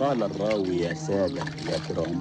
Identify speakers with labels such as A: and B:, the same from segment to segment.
A: قال الراوي يا سادة يا كرام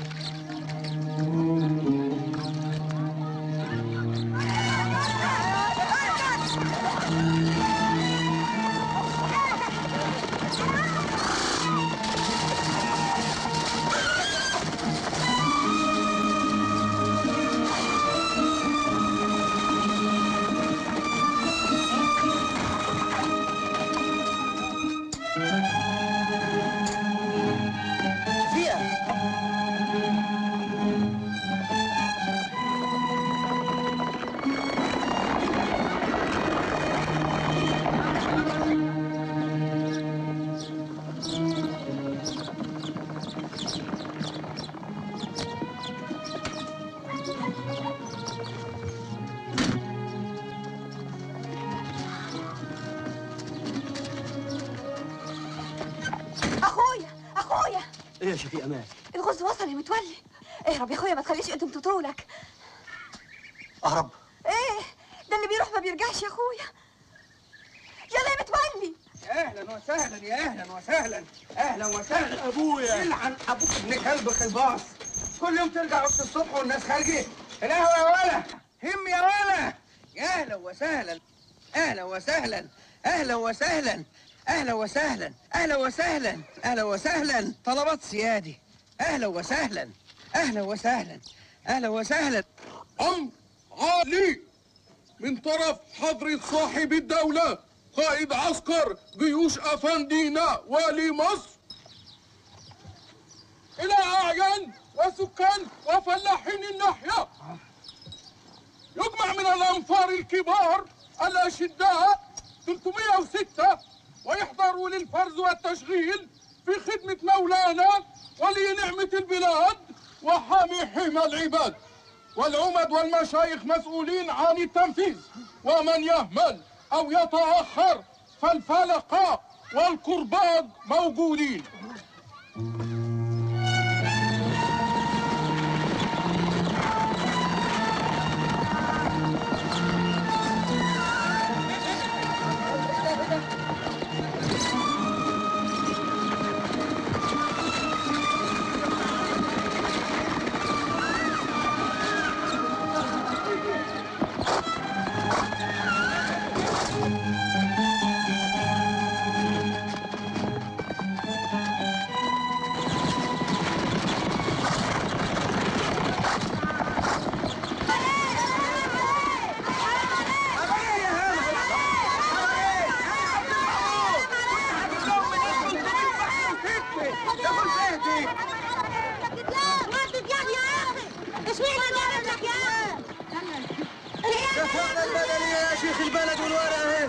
B: اخويا اخويا
C: ايه يا شفيق امان
B: الغز وصل يا متولي اهرب يا اخويا ما تخليش ايدهم تطولك
C: اهرب
B: ايه ده اللي بيروح ما بيرجعش يا اخويا يلا يا متولي
D: اهلا وسهلا يا اهلا وسهلا اهلا وسهلا
C: ابويا
D: يلعن ابوك ابن كلب خلباص كل يوم ترجع وسط الصبح والناس خارجه القهوه يا ولا هم يا ولا يا اهلا وسهلا اهلا وسهلا اهلا وسهلا اهلا وسهلا اهلا وسهلا اهلا وسهلا طلبات سيادي اهلا وسهلا اهلا وسهلا اهلا وسهلا
E: أمر عالي من طرف حضرة صاحب الدولة قائد عسكر جيوش أفندينا والي مصر إلى أعيان وسكان وفلاحين الناحية يجمع من الأنفار الكبار الأشداء 306 ويحضروا للفرز والتشغيل في خدمة مولانا ولي نعمة البلاد وحامي حمى العباد والعمد والمشايخ مسؤولين عن التنفيذ ومن يهمل أو يتأخر فالفلقة والكرباج موجودين
D: دفعنا البدنية يا شيخ البلد والورقة اهي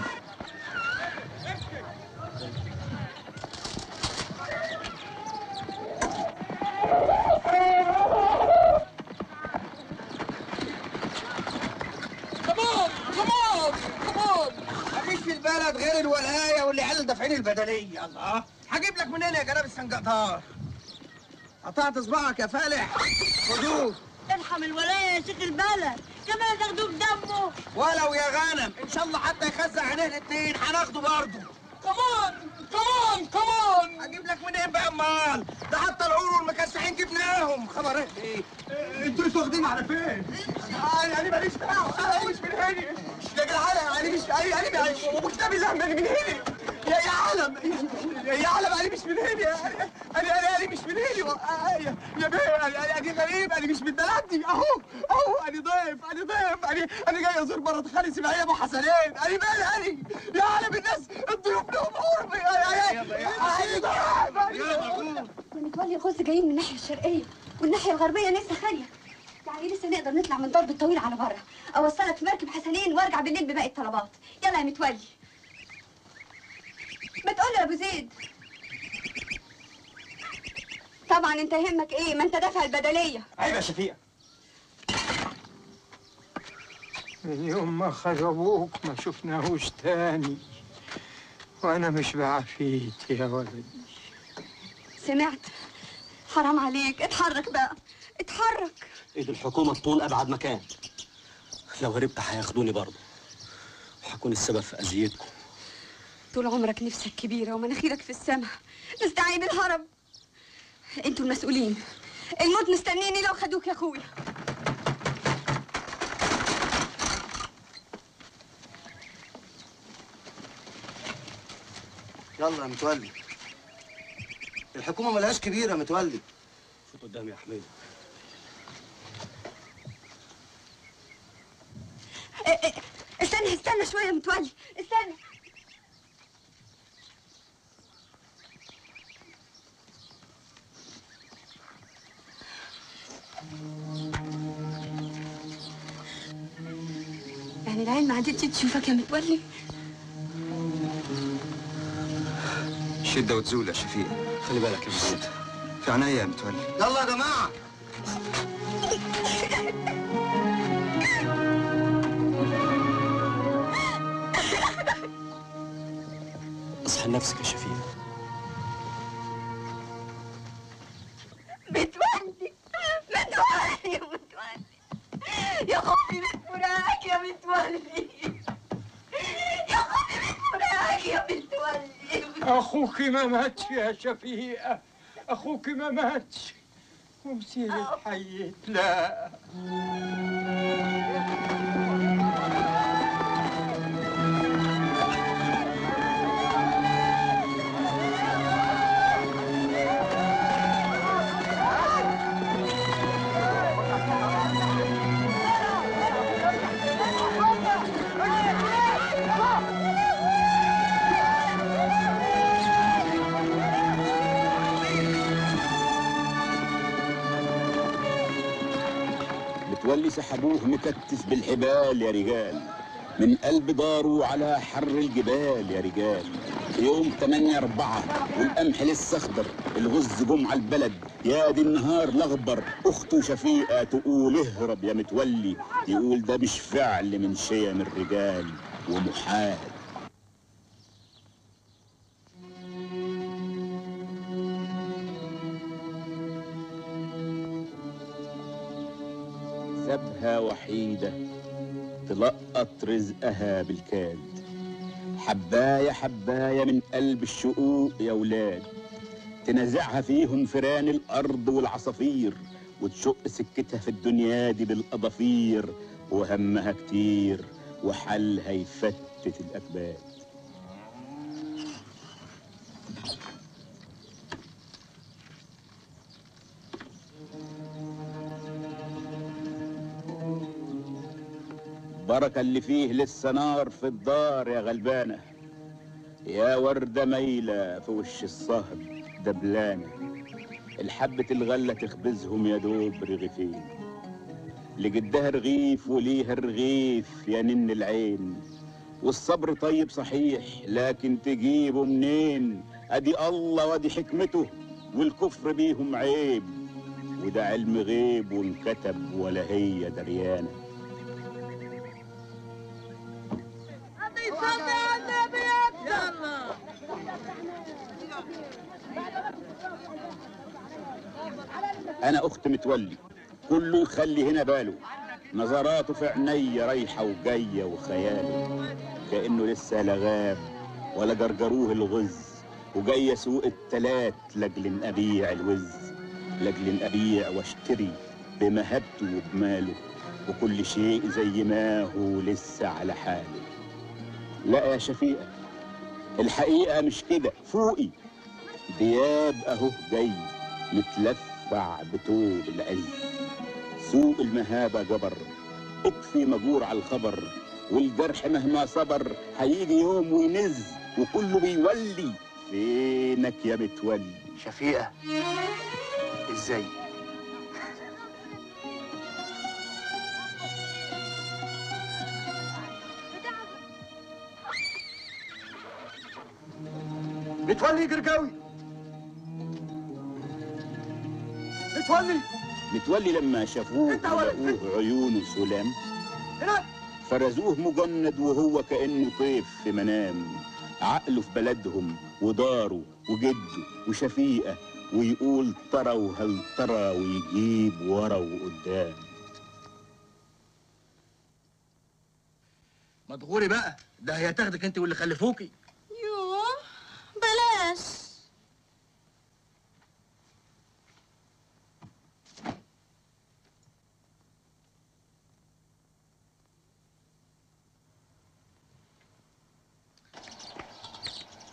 E: كمان كمان كمان
D: مفيش في البلد غير الولاية واللي على دافعين البدنية الله هجيب لك منين يا جناب السنجطار قطعت صباعك يا فالح خدوه
B: ارحم الولاية يا شيخ البلد كمان تاخدوه بدمه
D: ولو يا غنم ان شاء الله حتى يخزع عينيه الاتنين هناخده برضه
E: كمان كمان كمان
D: هجيب لك منين بقى امال ده حتى العور والمكسحين جبناهم خبر ايه انتوا انتوا واخدين على فين انا انا ماليش دعوه انا مش من هنا يا جدعان انا مش انا انا مش وكتاب الله انا من هنا يا يا عالم يا يا عالم انا مش من هنا انا انا انا مش من هنا يا يا بيه انا انا غريب انا مش من بلدي اهو اهو انا ضيف انا ضيف انا انا جاي ازور مرات خالي اسماعيل ابو حسنين انا مالي انا يا عالم الناس الضيوف لهم عربي
B: يا متولي الغز جايين من الناحية الشرقية والناحية الغربية لسه خالية يعني لسه نقدر نطلع من ضرب الطويل على بره اوصلك في مركب حسنين وارجع بالليل بباقي الطلبات يلا يا متولي ما تقول يا ابو زيد طبعا انت يهمك ايه ما انت دافع البدليه
C: عيب يا شفيق
F: من يوم ما خد ابوك ما شفناهوش تاني وانا مش بعافيت يا ولدي
B: سمعت حرام عليك اتحرك بقى اتحرك
C: ايد الحكومة تطول ابعد مكان لو هربت هياخدوني برضه وهكون السبب في اذيتكم
B: طول عمرك نفسك كبيرة ومناخيرك في السماء مستعين الهرم انتوا المسؤولين الموت مستنيني لو خدوك يا اخويا
D: يلا يا متولي الحكومه ملهاش كبير يا متولي
C: شوف قدامي يا حميد
B: إيه إيه، استنى استنى شويه يا متولي استنى يعني العين ما عادتش تشوفك يا متولي
G: شدة وتزول يا شفيق
C: خلي بالك يا محمود
G: في عناية يا متولي
D: يلا يا جماعه
C: اصحى لنفسك يا شفيق
B: متولي متولي يا متولي يا خوفي من فراقك يا متولي يا خوفي من فراقك يا متولي
F: أخوك ما ماتش يا شفيقة أخوك ما ماتش وسيلة حيت لا
A: متولي سحبوه مكتف بالحبال يا رجال من قلب داره على حر الجبال يا رجال يوم 8 4 والقمح لسه اخضر الغز جم على البلد يا دي النهار الاخضر اخته شفيقه تقول اهرب يا متولي يقول ده مش فعل من شيم الرجال ومحال سابها وحيدة تلقط رزقها بالكاد حباية حباية من قلب الشقوق يا ولاد تنازعها فيهم فيران الأرض والعصافير وتشق سكتها في الدنيا دي بالأضافير وهمها كتير وحلها يفتت الأكباد بركة اللي فيه لسه نار في الدار يا غلبانة يا وردة مايلة في وش الصهد دبلانة الحبة الغلة تخبزهم يا دوب رغيفين لجدها رغيف وليها رغيف يا نن العين والصبر طيب صحيح لكن تجيبه منين ادي الله وادي حكمته والكفر بيهم عيب وده علم غيب وانكتب ولا هي دريانه انا اخت متولي كله يخلي هنا باله نظراته في عينيا رايحه وجايه وخياله كانه لسه لا غاب ولا جرجروه الغز وجاي سوق التلات لاجل ان ابيع الوز لاجل ان ابيع واشتري بمهبته وبماله وكل شيء زي ما هو لسه على حاله لا يا شفيقه الحقيقه مش كده فوقي دياب اهو جاي متلفع بتوب العلم سوق المهابة جبر اكفي مجور على الخبر والجرح مهما صبر هيجي يوم وينز وكله بيولي فينك يا متولي
D: شفيقه ازاي متولي جرجاوي متولي
A: متولي لما شافوه
D: انت ولد.
A: ولقوه عيونه سلام
D: هنا
A: فرزوه مجند وهو كأنه طيف في منام عقله في بلدهم وداره وجده وشفيقة ويقول ترى وهل ترى ويجيب ورا وقدام
D: ما تغوري بقى ده هي تاخدك انت واللي خلفوكي
B: يوه بلاش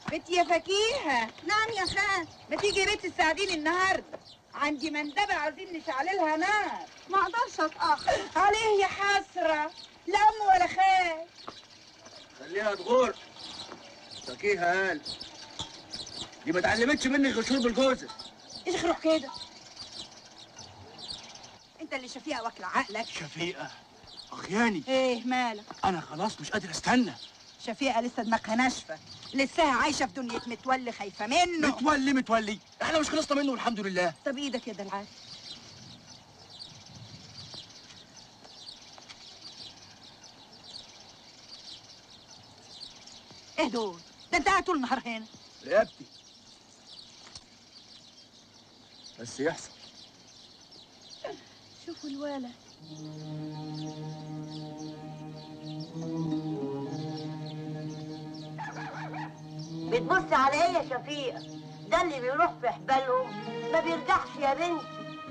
H: بنتي يا فكيهة نعم يا خال ما تيجي بيت تساعديني النهاردة عندي مندبة عايزين نشعللها نار
B: ما اقدرش اتاخر
H: عليه يا حسرة لا أم ولا خال
D: خليها تغور فكيها قال دي ما اتعلمتش منك غير شرب الجوزة
H: اخرج كده انت اللي شفيها واكل عقلك
D: شفيقة أخياني
H: ايه مالك
D: أنا خلاص مش قادر أستنى
H: شفيقة لسه دماغها ناشفة لسه عايشة في دنيا متولي خايفة منه
D: متولي متولي احنا مش خلصنا منه والحمد لله
H: طب ايدك كده العادي ايه دول؟ ده انت قاعد طول النهار هنا
D: رقبتي بس يحصل
H: شوفوا الولد
I: بتبص على ايه يا شفيقة ده اللي بيروح في حبالهم ما بيرجعش يا بنتي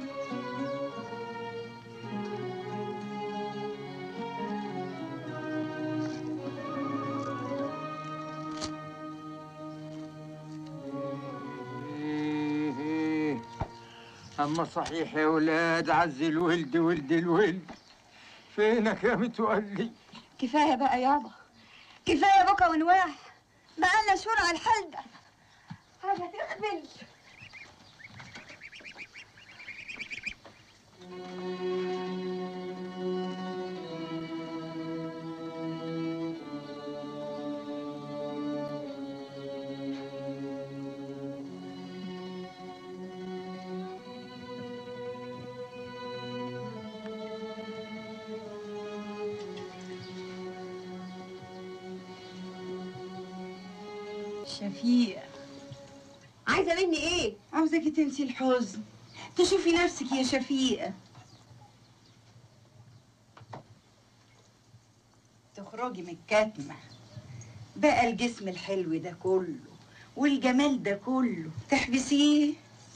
F: إيه إيه. أما صحيح يا ولاد عز الولد ولد الولد فينك يا متولي
B: كفايه بقى يابا كفايه بكا ونواح بقالنا شهور على الحال ده حاجه تخبل
H: شفيقة
B: عايزه مني ايه
H: عاوزاكي تنسي الحزن تشوفي نفسك يا شفيقة تخرجي من الكتمة بقى الجسم الحلو ده كله والجمال ده كله تحبسيه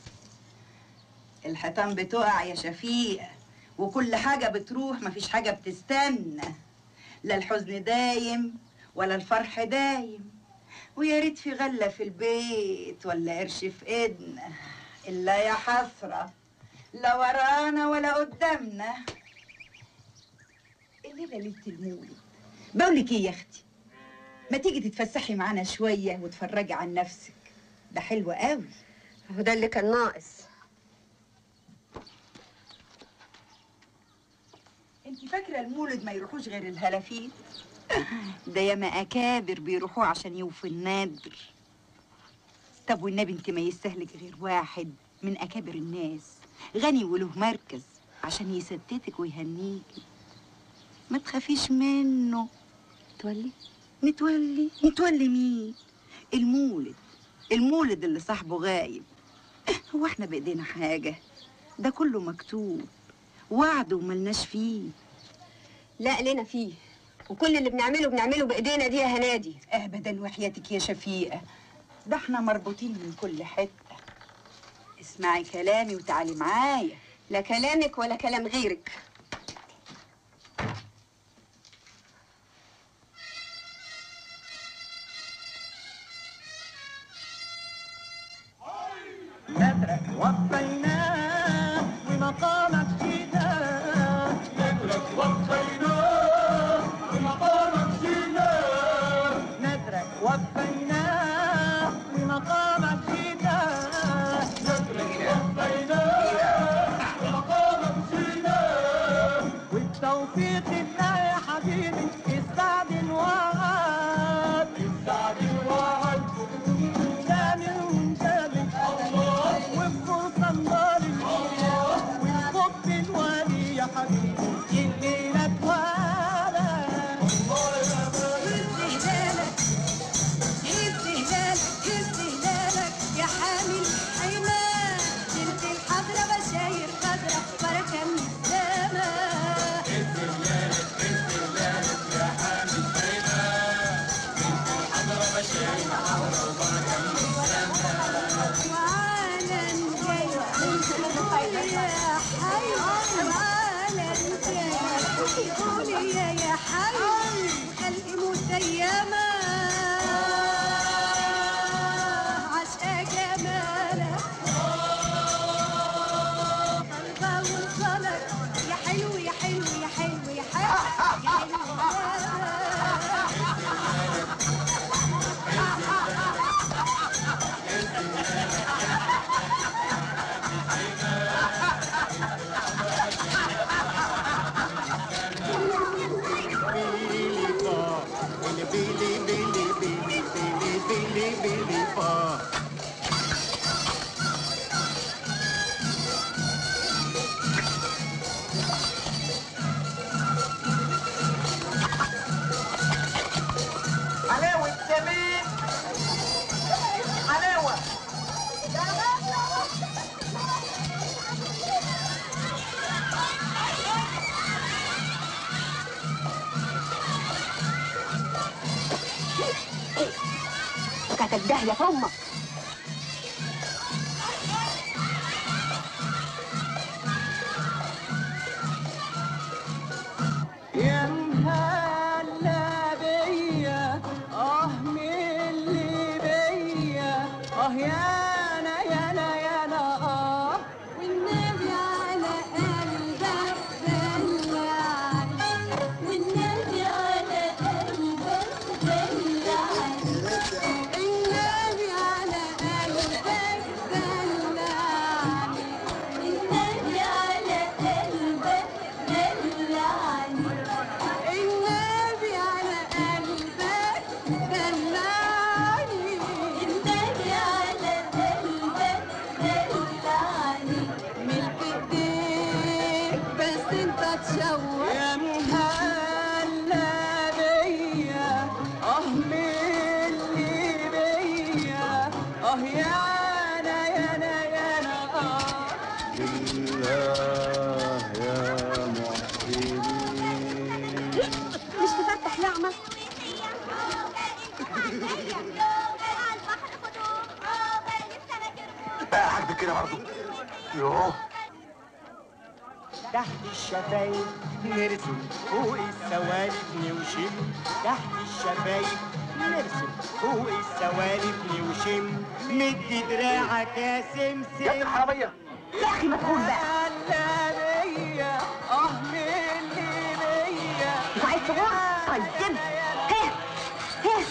H: الحيطان بتقع يا شفيقة وكل حاجة بتروح مفيش حاجة بتستنى لا الحزن دايم ولا الفرح دايم ويا ريت في غلة في البيت ولا قرش في ايدنا إلا يا حسرة لا ورانا ولا قدامنا الليلة ليلة المولد بقولك ايه يا اختي ما تيجي تتفسحي معانا شوية وتفرجي عن نفسك ده حلو قوي
B: هو ده اللي كان ناقص
H: انت فاكرة المولد ما يروحوش غير الهلافيت ده ياما أكابر بيروحوا عشان يوفوا النادر طب والنبي انت ما يستهلك غير واحد من أكابر الناس غني وله مركز عشان يستتك ويهنيكي ما تخافيش منه
B: تولي
H: متولي متولي مين المولد المولد اللي صاحبه غايب هو احنا بايدينا حاجة ده كله مكتوب وعد وملناش فيه
B: لا لنا فيه وكل اللي بنعمله بنعمله بايدينا دي يا هنادي
H: ابدا وحياتك يا شفيقة ده احنا مربوطين من كل حتة اسمعي كلامي وتعالي معايا
B: لا كلامك ولا كلام غيرك
J: ندرك وفيناه ومقامك فداه ندرك وفيناه ومقامك فداه ندرك وفيناه ومقامك فداه ندرك وفيناه ومقامك فداه والتوفيق الله يا حبيبي استعدل وعد استعدل وعد جامل ومجامل وبفرصة نضالي والحب الوالي يا حبيبي الليلة اتولد الله يا
B: هز هلالك هز هلالك هز هلالك يا حامل حماه بنت الحضرة بشاير خضرة بركة من السما
J: حلاوة زمان حلاوة
B: كانت داهية في امك
J: يا مهلا بيا اه ملي بيا اه يانا يانا يانا اه
B: والنبي على قلبك دلعني والنبي على قلبك دلعني النبي على قلبك دلعني النبي على قلبك دلعني النبي على قلبك دلعني النبي على قلبك دلعني ملك ايديك بس انت تشوق
J: يا مهلا بيا اه ملي بيا اه يانا يانا يانا اه
K: بالله يا محسنين
B: مش تفتح نعمة
D: بقى حد كده برضه يوه
J: تحت الشفايف نرسم فوق السوالف نوشم تحت الشفايف نرسم فوق السوالف نوشم مد دراعك يا سمسم يا
D: الحرامية
J: يا اخي ما تقول بقى بيا اه ملي بيا
B: مش عايز تقول طيب ها ها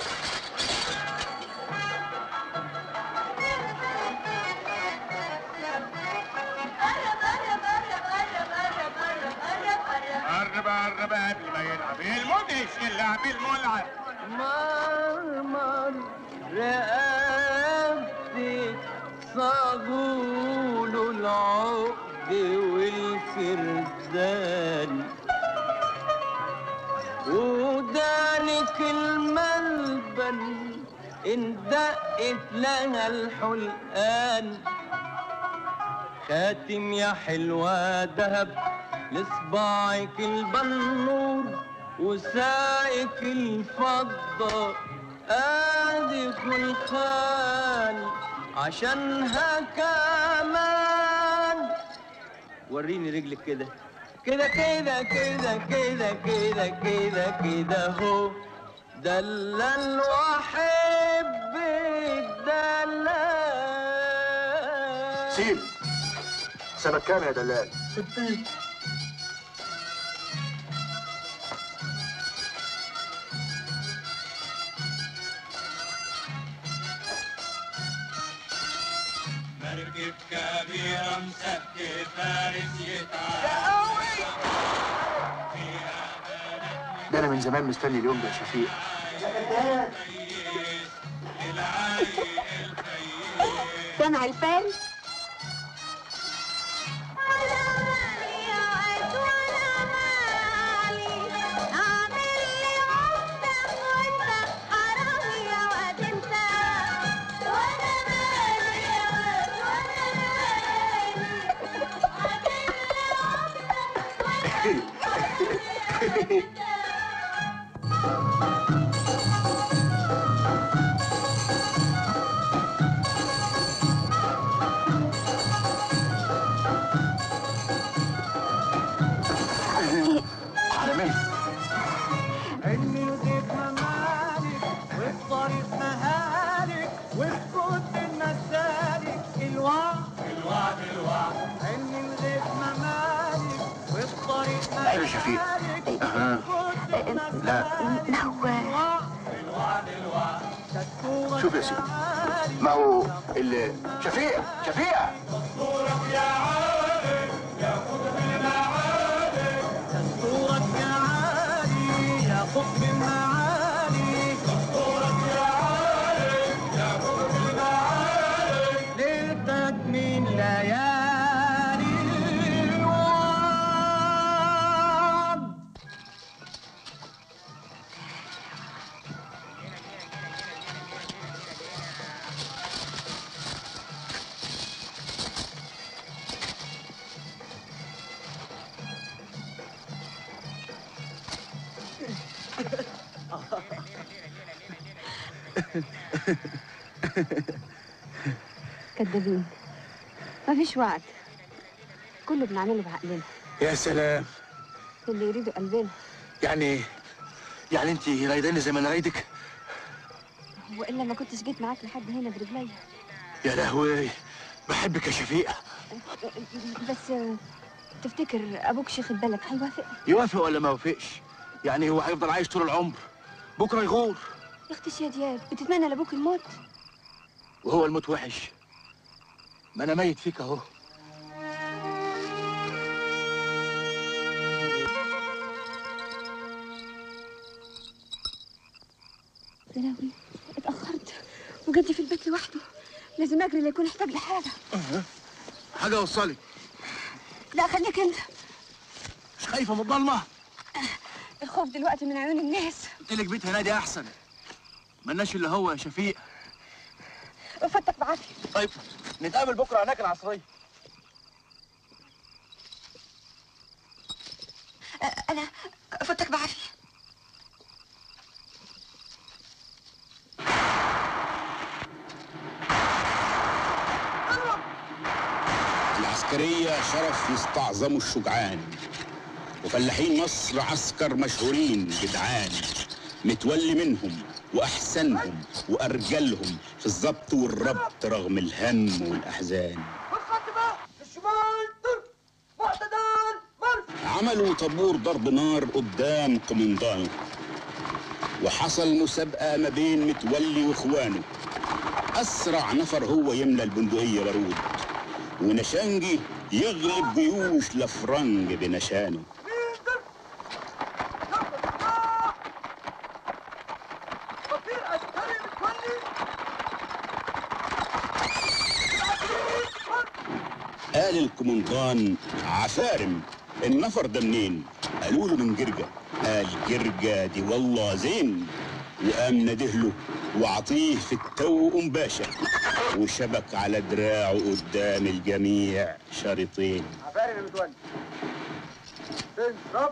E: قرب قرب قبل ما يلعب المدهش يلعب الملعب
J: مرمر رقبتي صاغول العقد والفردان ودانك الملبن ان دقت لها الحلقان خاتم يا حلوة دهب لصباعك البنور وساقك الفضة ادي خلخال عشانها كمان وريني رجلك كده كده كده كده كده كده كده كده هو دلل واحب الدلال
D: سيب سنة كام يا دلال؟
E: مركب كبيرة مسكت فارس يتعب
D: ده انا من زمان مستني اليوم ده يا شفيق
B: سمع الفارس
D: على مين؟
J: علمي وزيت ممالك وفي طريق مهالك وفي كل المسالك الوعد
E: الوعد الوعد
J: علمي وزيت ممالك وفي طريق
D: عيب يا شفيق أها. لا
B: ما هو
D: شوف يا سيدي ما هو ال شفيق شفيق
J: ليلتك من ليالي الوعد
B: كدابين مفيش وعد كله بنعمله بعقلنا
D: يا سلام
B: اللي يريده قلبنا
D: يعني يعني انت رايداني زي ما انا رايدك
B: والا ما كنتش جيت معاك لحد هنا برجليا
D: يا لهوي بحبك يا شفيق
B: بس آه، تفتكر ابوك شيخ البلد هيوافق
D: يوافق ولا ما يوافقش يعني هو هيفضل عايش طول العمر بكره يغور
B: يا اختي يا دياب بتتمنى لابوك الموت
D: وهو الموت وحش ما انا ميت فيك اهو
B: يا لهوي اتاخرت وجدي في البيت لوحده لازم اجري لا يكون احتاج لحاجه
D: حاجه وصلي
B: لا خليك انت
D: مش خايفه من الضلمه
B: الخوف دلوقتي من عيون الناس
D: قلت لك بيت هنادي احسن ملناش الا هو يا شفيق
B: وفتك بعافيه
D: طيب نتقابل بكره هناك العصريه
B: آه، انا فتك بعافيه
A: العسكرية شرف يستعظموا الشجعان وفلاحين مصر عسكر مشهورين جدعان متولي منهم وأحسنهم وأرجلهم في الضبط والربط رغم الهم والأحزان
J: الشمال ضرب معتدل مرف
A: عملوا طابور ضرب نار قدام قمندانه وحصل مسابقة ما بين متولي واخوانه أسرع نفر هو يملى البندقية بارود ونشانجي يغلب جيوش لفرنج بنشانه
J: وفير عسكري متولي
A: قال الكومندان عفارم النفر ده منين قالوا له من جرجة قال جرجة دي والله زين وقام نادهله وعطيه في التوأم باشا وشبك على دراعه قدام الجميع شريطين
J: عفاري متولي فين رب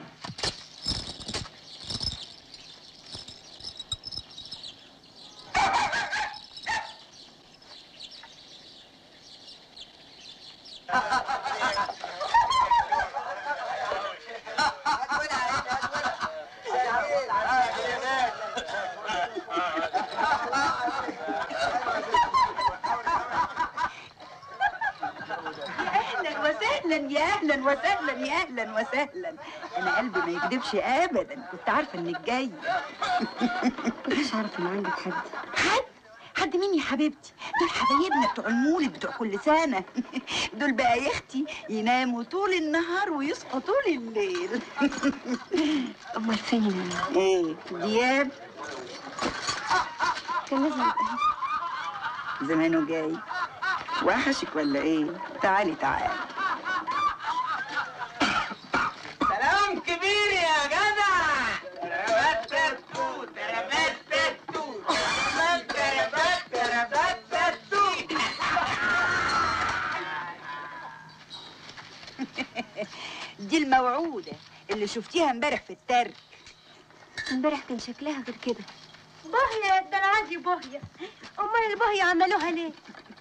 H: اهلا وسهلا يا اهلا وسهلا يا اهلا وسهلا انا قلبي ما يكذبش ابدا كنت عارفه انك جايه
B: مش عارفه ان عندك حد
H: حد حد مين يا حبيبتي دول حبايبنا بتوع المولد بتوع كل سنه دول بقى يا اختي يناموا طول النهار ويصحوا طول الليل
B: امال فين
H: ايه دياب
B: كان لازم يبقى هنا.
H: زمانه جاي وحشك ولا ايه تعالي تعالي
J: سلام كبير يا جدع تربات تتو تربات تتو تربات تربات تربات تتو
H: دي الموعوده اللي شفتيها امبارح في الترك
B: امبارح كان شكلها غير كده
L: بهية ده انا عندي بهية امال البهية عملوها ليه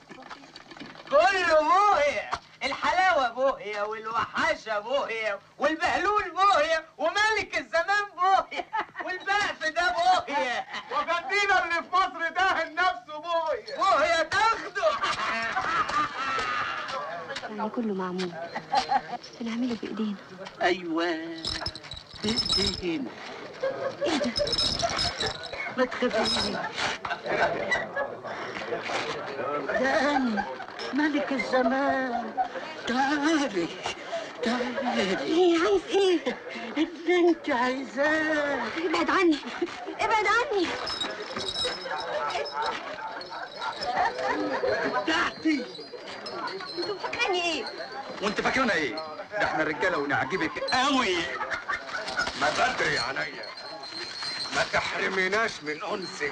J: كله بوهية الحلاوة بوهية والوحاشة بوهية والبهلول بوهية وملك الزمان بوهية والبقف ده بوهية وجدينا اللي في مصر ده نفسه بوهية بوهية تاخده
B: يعني كله معمول بنعمله بايدينا
J: ايوه بايدينا ما تخافيش ده انا ملك الزمان تعالي تعالي
B: ايه عايز ايه
J: اللي انت عايزاه
B: ابعد عني ابعد عني
J: تحتي
B: انتوا فاكريني ايه
D: وانت فاكرنا ايه؟ ده احنا رجاله ونعجبك قوي ما بدري يا عينيا ما تحرميناش من انسك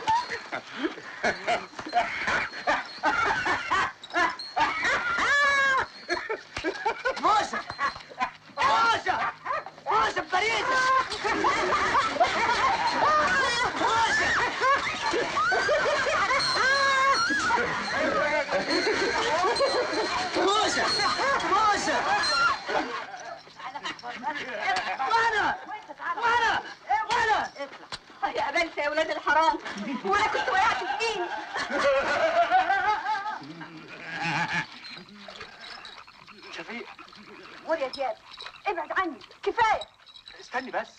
J: موسى موسى موسى ببريزة موسى موسى وانا وانا وانا
B: يا قبلت يا ولاد الحرام وانا كنت وقعت في مين
J: شفيق
B: قول يا زياد ابعد عني كفايه
J: استني بس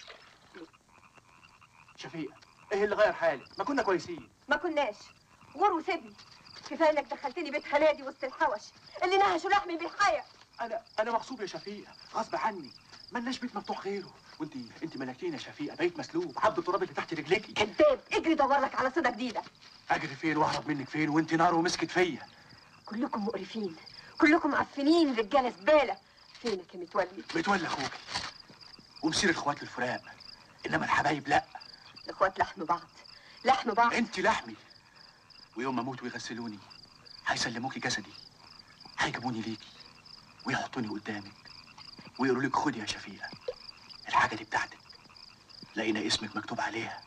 J: شفيق ايه اللي غير حالي ما كنا كويسين
B: ما كناش غور وسيبني كفايه انك دخلتني بيت خالاتي وسط الحوش اللي نهشوا لحمي بالحياه
J: انا انا مغصوب يا شفيق غصب عني ملناش بيت مفتوح غيره وانت انت ملكتينا يا شفيقه بقيت مسلوب عبد التراب اللي تحت رجليكي
B: كذاب اجري دور لك على صيده جديده
J: اجري فين واهرب منك فين وانت نار ومسكت فيا
B: كلكم مقرفين كلكم معفنين رجاله زباله فينك يا متولي
J: متولى اخوكي ومصير الاخوات للفراق انما الحبايب لا
B: الاخوات لحم بعض لحم بعض
J: انت لحمي ويوم ما اموت ويغسلوني هيسلموكي جسدي هيجيبوني ليكي ويحطوني قدامك ويقولوا لك خدي يا شفيقه الحاجه دي بتاعتك لقينا اسمك مكتوب عليها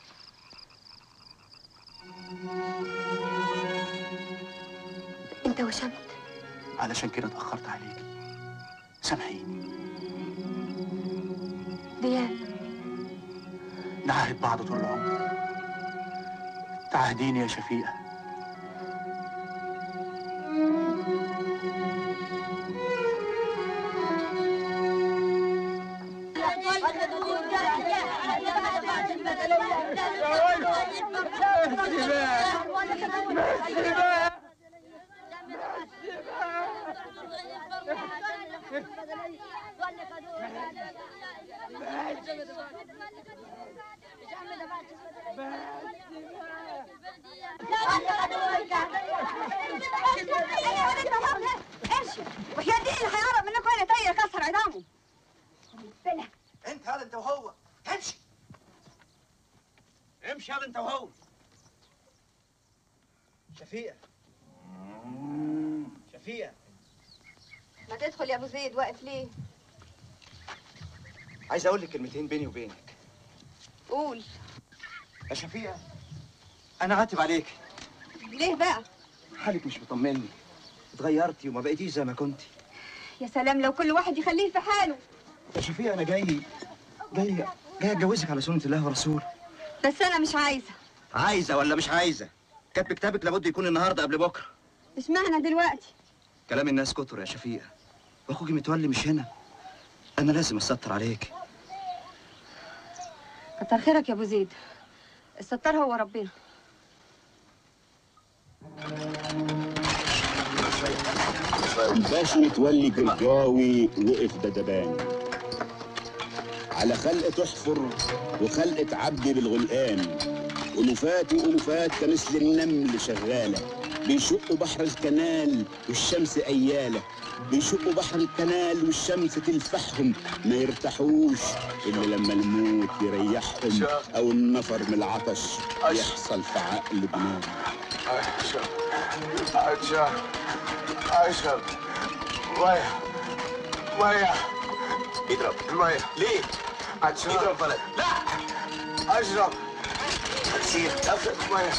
B: انت وشمت
J: علشان كده اتاخرت عليكي سامحيني
B: دياب
J: نعاهد بعض طول العمر تعاهديني يا شفيقه
B: امشي وحياة دي اللي هيقرب منكم انا طاير كسر عظامه بلا
D: انت هذا انت وهو امشي امشي هذا انت وهو شفيقة شفيقة
B: ما تدخل يا ابو زيد واقف ليه
D: عايز اقول لك كلمتين بيني وبينك
B: قول
D: يا شفيقة انا عاتب عليك
B: ليه بقى
D: حالك مش مطمني اتغيرتي وما بقيتيش زي ما كنتي
B: يا سلام لو كل واحد يخليه في حاله
D: يا شفيقة انا جاي جاي جاي اتجوزك على سنة الله ورسوله
B: بس انا مش عايزه
D: عايزة ولا مش عايزة كتب كتابك لابد يكون النهارده قبل بكره
B: اشمعنى دلوقتي
D: كلام الناس كتر يا شفيقة واخوكي متولي مش هنا انا لازم اسطر عليك
B: كتر خيرك يا ابو زيد الستار هو ربنا
A: الباشا متولي جرجاوي وقف دبان على خلق تحفر وخلق عبد بالغلقان ألوفات وألوفات كمثل النمل شغالة بيشقوا بحر الكنال والشمس أيالة بيشقوا بحر الكنال والشمس تلفحهم ما يرتاحوش إلا لما الموت يريحهم أو النفر من العطش يحصل في عقل دماغ
M: اشرب اشرب اشرب ميه ميه اضرب الميه ليه؟ اشرب اضرب بلد لا اشرب هتسيح افرق ميه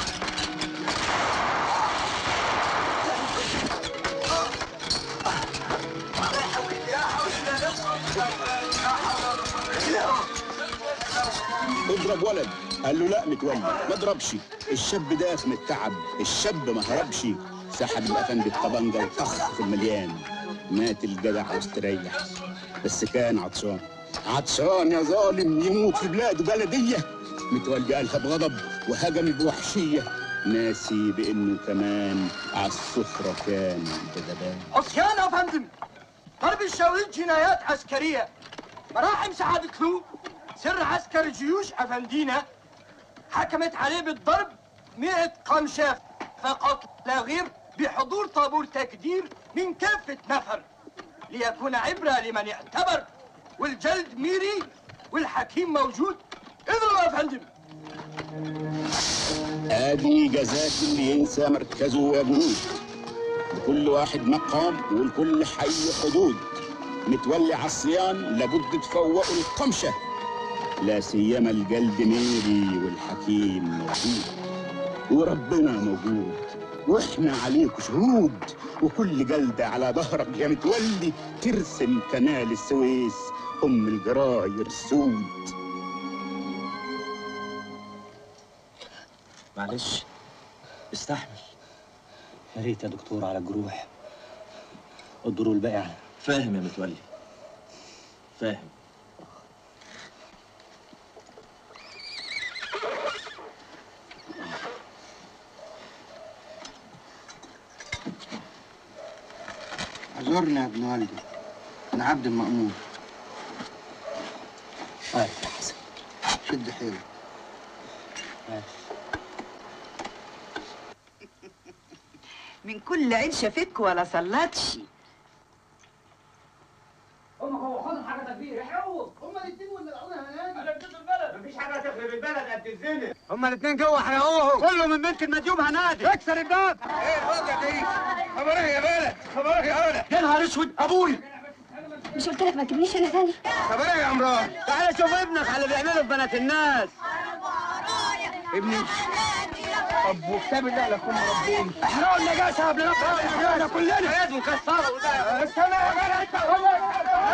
A: اضرب ولد قال له لا متولي ما اضربش الشاب داخ من التعب الشاب ما هربش سحب الافندي الطبنجه وطخ في المليان مات الجدع واستريح بس كان عطشان عطشان يا ظالم يموت في بلاده بلدية متولي قالها بغضب وهجم بوحشية ناسي بإنه كمان على السفرة كان بغباء
D: عصيان يا فندم ضرب الشاويل جنايات عسكرية مراحم سعادة له سر عسكر جيوش أفندينا حكمت عليه بالضرب مئة قمشة فقط لا غير بحضور طابور تكدير من كافة نفر ليكون عبرة لمن اعتبر والجلد ميري والحكيم موجود اضرب يا فندم
A: ادي جزاك اللي ينسى مركزه وجنود لكل واحد مقام ولكل حي حدود متولي عصيان لابد تفوقوا القمشة لا سيما الجلد ميري والحكيم موجود وربنا موجود واحنا عليك شهود وكل جلدة على ظهرك يا متولي ترسم كنال السويس ام الجراير سود
C: معلش استحمل يا ريت يا دكتور على الجروح الدور الباقي فاهم يا متولي فاهم
N: اعذرني يا ابن والدي انا عبد المأمور
C: عارف يا حسن
N: شد حيلك
H: من كل عين شافك ولا صلتش
J: هم هو خد حاجه كبيره حقوق هم الاثنين ولعونا هناك انا اديت البلد مفيش حاجه تخرب البلد قد الزنا
D: هما الاثنين جوه هيقوهم
J: كله من بنت المديوم هنادي
D: اكسر الباب ايه الوضع دي خبر ايه يا بلد خبر ايه يا ولد يا نهار اسود ابوي
B: مش قلت لك ما تجيبنيش انا تاني
D: خبر ايه يا عمران
J: تعالى شوف ابنك على اللي بيعمله في بنات الناس
D: ابني طب وكتاب الله لكم ربين احرقوا النجاسه قبل ما احنا كلنا
J: حياته مكسره
D: استنى يا بلد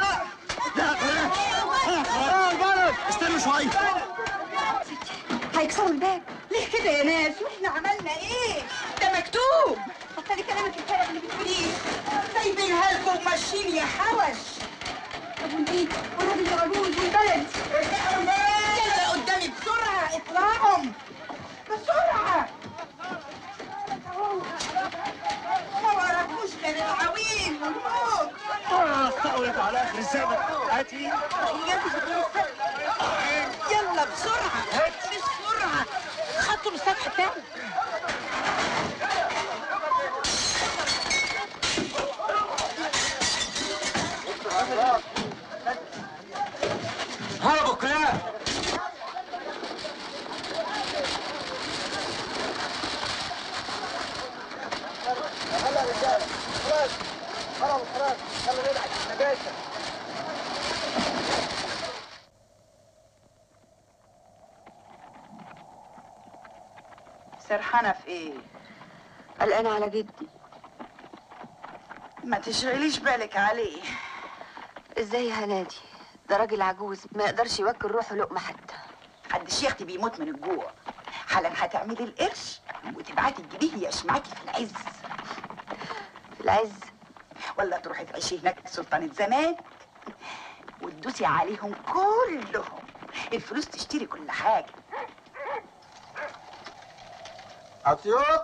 J: البلد استنوا شويه
B: هيكسروا الباب
H: ليه كده يا ناس واحنا عملنا ايه ده مكتوب
B: بطلي كلامك الفارغ اللي بتقوليه
H: سايبينها لكم وماشيين يا حوش
B: طب والبيت والراجل العجوز والبلد
H: يلا قدامي بسرعه اطلعهم بسرعه ما وراكوش غير العويل والموت
J: استقولت على اخر الزمن هاتي
H: يلا بسرعه بسرعه خطوا السطح التاني
J: هربوا الكلاب
H: سرحانه في ايه
B: قلقانة على جدي
H: ما تشغليش بالك عليه
B: ازاي يا هنادي ده راجل عجوز ما يقدرش يوكل روحه لقمة حتى
H: محدش يا اختي بيموت من الجوع حالا هتعملي القرش وتبعتي تجيبيه يعيش معاكي في العز
B: في العز
H: ولا تروحي تعيشي هناك سلطانة زمان وتدوسي عليهم كلهم الفلوس تشتري كل حاجة
D: عطيوك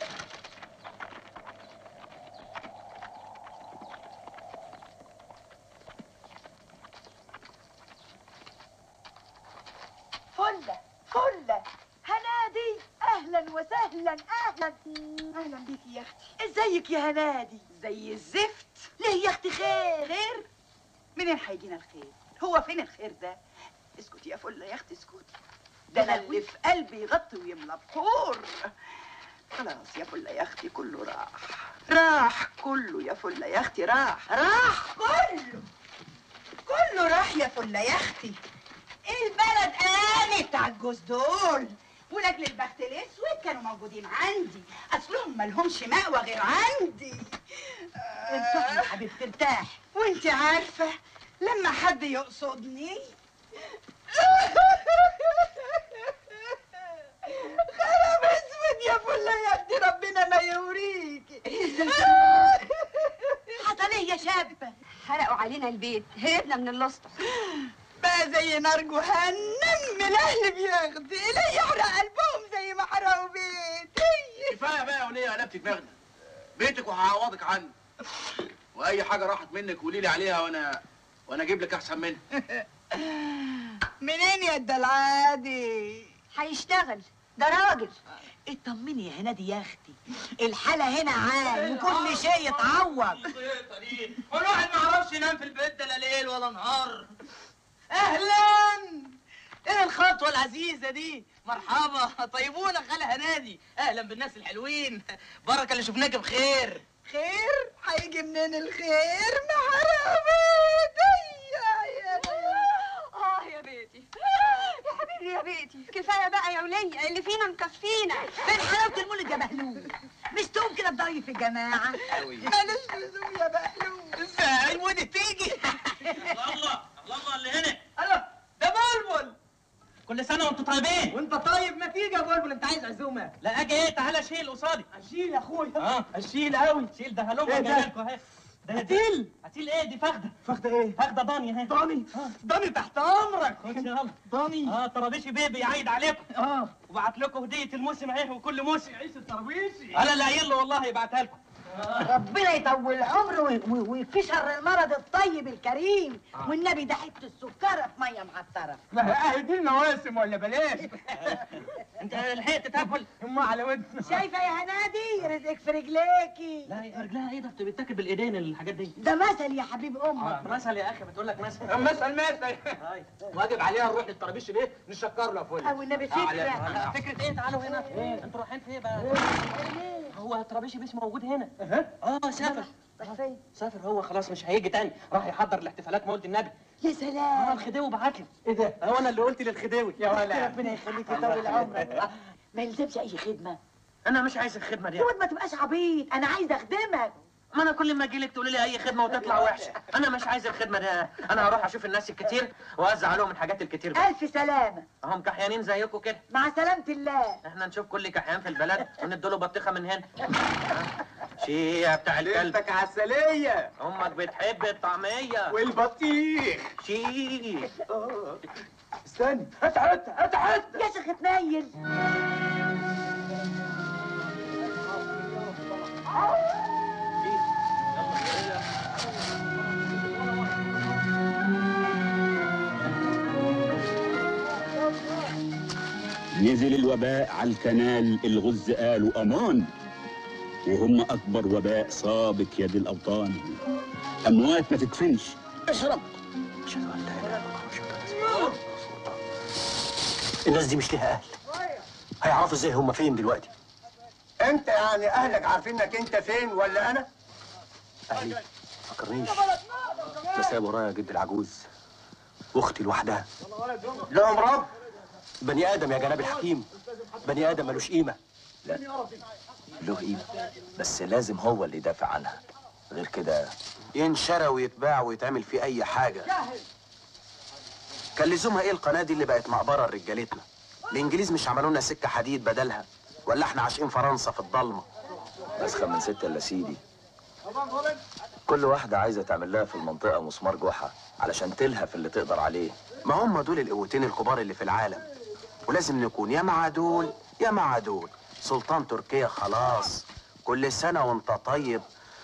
H: فلة فلة هنادي اهلا وسهلا اهلا اهلا بيكي يا اختي ازيك يا هنادي زي الزفت ليه يا اختي خير خير منين هيجينا الخير هو فين الخير ده اسكتي يا فلة يا اختي اسكتي ده انا اللي في قلبي يغطي ويملى بخور خلاص يا فلة يا اختي كله راح راح كله يا فلة يا اختي راح راح كله كله راح يا فلة يا اختي البلد قامت على الجوز دول ولاجل البخت الاسود كانوا موجودين عندي اصلهم مالهمش مأوى غير عندي انصحي يا حبيبتي ارتاح وانت عارفه لما حد يقصدني خراب اسود يا فله يا اختي ربنا ما يوريكي
B: حصل ايه يا شابة حرقوا عليه علينا البيت هربنا من الاسطح
H: بقى زي نار جهنم الاهل بياخد لا يحرق قلبهم زي ما حرقوا بيتي
J: كفايه بقى يا وليه قلبت دماغنا بيتك وهعوضك عنه واي حاجه راحت منك قولي لي عليها وانا وانا اجيب لك احسن منها
H: منين يا الدلعادي
B: هيشتغل ده راجل
I: اطمني يا هنادي يا اختي الحالة هنا عال وكل شيء يتعوض
J: والواحد ما يعرفش ينام في البيت ده لا ليل ولا نهار
I: اهلا ايه الخطوة العزيزة دي مرحبا طيبونا خالة هنادي اهلا بالناس الحلوين بركة اللي شفناك بخير
H: خير هيجي منين الخير محرق بيتي يا
B: اه يا بيتي يا حبيبي يا بيتي كفايه بقى يا ولية اللي فينا مكفينا
I: فين حلاوة المولد يا بهلول مش تقوم كده تضيف في الجماعة
H: مالوش لزوم يا بهلول
I: ازاي ودي تيجي
J: الله الله اللي هنا
I: الله ده بلبل
C: كل سنه وانتم طيبين
I: وانت طيب ما تيجي يا بلبل انت عايز عزومه
C: لا اجي ايه تعالى شيل قصادي
I: اشيل يا اخويا
C: اه
I: اشيل قوي
C: شيل ده هلوم
I: إيه ده؟
C: جاي لكم اهي ده هتيل هتيل ايه دي فخده
I: فخده ايه
C: فخده ضاني اهي
I: ضاني ضاني تحت امرك
C: خد يلا
I: ضاني
C: اه طرابيشي بيبي يعيد عليكم
I: اه
C: وبعت لكم هديه الموسم اهي وكل موسم
I: عيش الطربيشي
C: انا اللي قايل له والله يبعتها لكم
I: ربنا يطول عمره وي- وي- ويكفي شر المرض الطيب الكريم والنبي ده حته السكره في ميه معطره
F: ما هي اهي دي المواسم ولا بلاش
C: انت لحقت تاكل
F: هم على ودنا
I: شايفه يا هنادي رزقك في رجليكي
C: لا يا رجلها ايه ده بت- بتاكل بالايدين الحاجات دي
I: ده مثل يا حبيب امك
C: مثل يا اخي بتقول لك مثل
F: مثل مثل
J: واجب علينا نروح للطرابيش بيه نشكر له يا فل
I: او النبي فكره
C: آه، فكرة ايه تعالوا هنا انتوا رايحين فين بقى هو طرابيشي بيش موجود هنا اه سافر
I: فين
C: سافر هو خلاص مش هيجي تاني راح يحضر الاحتفالات مولد النبي
I: يا
C: اه
I: سلام
C: الخديوي بعت لي
F: ايه ده
C: هو انا اللي قلت للخديوي
F: يا ولا
I: ربنا يخليك يطول عمرك ما يلزمش اي خدمه
C: انا مش عايز الخدمه دي
I: يا واد ما تبقاش عبيط انا عايز اخدمك
C: ما انا كل ما اجي لك تقولي لي اي خدمه وتطلع وحشه انا مش عايز الخدمه دي انا هروح اشوف الناس الكتير واوزع عليهم الحاجات الكتير بقى
I: الف سلامه
C: هم كحيانين زيكم كده
I: مع سلامه الله
C: احنا نشوف كل كحيان في البلد ونديله بطيخه من هنا شي يا بتاع الكلب
F: ليلتك عسلية
C: امك بتحب الطعميه
F: والبطيخ
C: شي
F: استني هات هات هات هات
I: يا شيخ اتنيل
A: نزل الوباء على الكنال الغز قالوا امان وهم اكبر وباء صابك يد الاوطان اموات ما تدفنش اشرب
C: الناس دي مش ليها اهل هيعرفوا ازاي هم فين دلوقتي
F: انت يعني اهلك عارفين انك انت فين ولا انا
C: اهلي فكرنيش انا سايب ورايا جد العجوز واختي لوحدها
F: لهم رب
C: بني ادم يا جناب الحكيم بني ادم ملوش قيمه
O: له قيمة بس لازم هو اللي يدافع عنها غير كده ينشرى ويتباع ويتعمل فيه أي حاجة كان لزومها إيه القناة دي اللي بقت مقبرة لرجالتنا الإنجليز مش عملوا لنا سكة حديد بدلها ولا إحنا عاشقين فرنسا في الضلمة أسخن من ستة إلا سيدي كل واحدة عايزة تعمل لها في المنطقة مسمار جحا علشان تلهى في اللي تقدر عليه ما هم دول القوتين الكبار اللي في العالم ولازم نكون يا مع دول يا مع دول سلطان تركيا خلاص كل سنة وانت طيب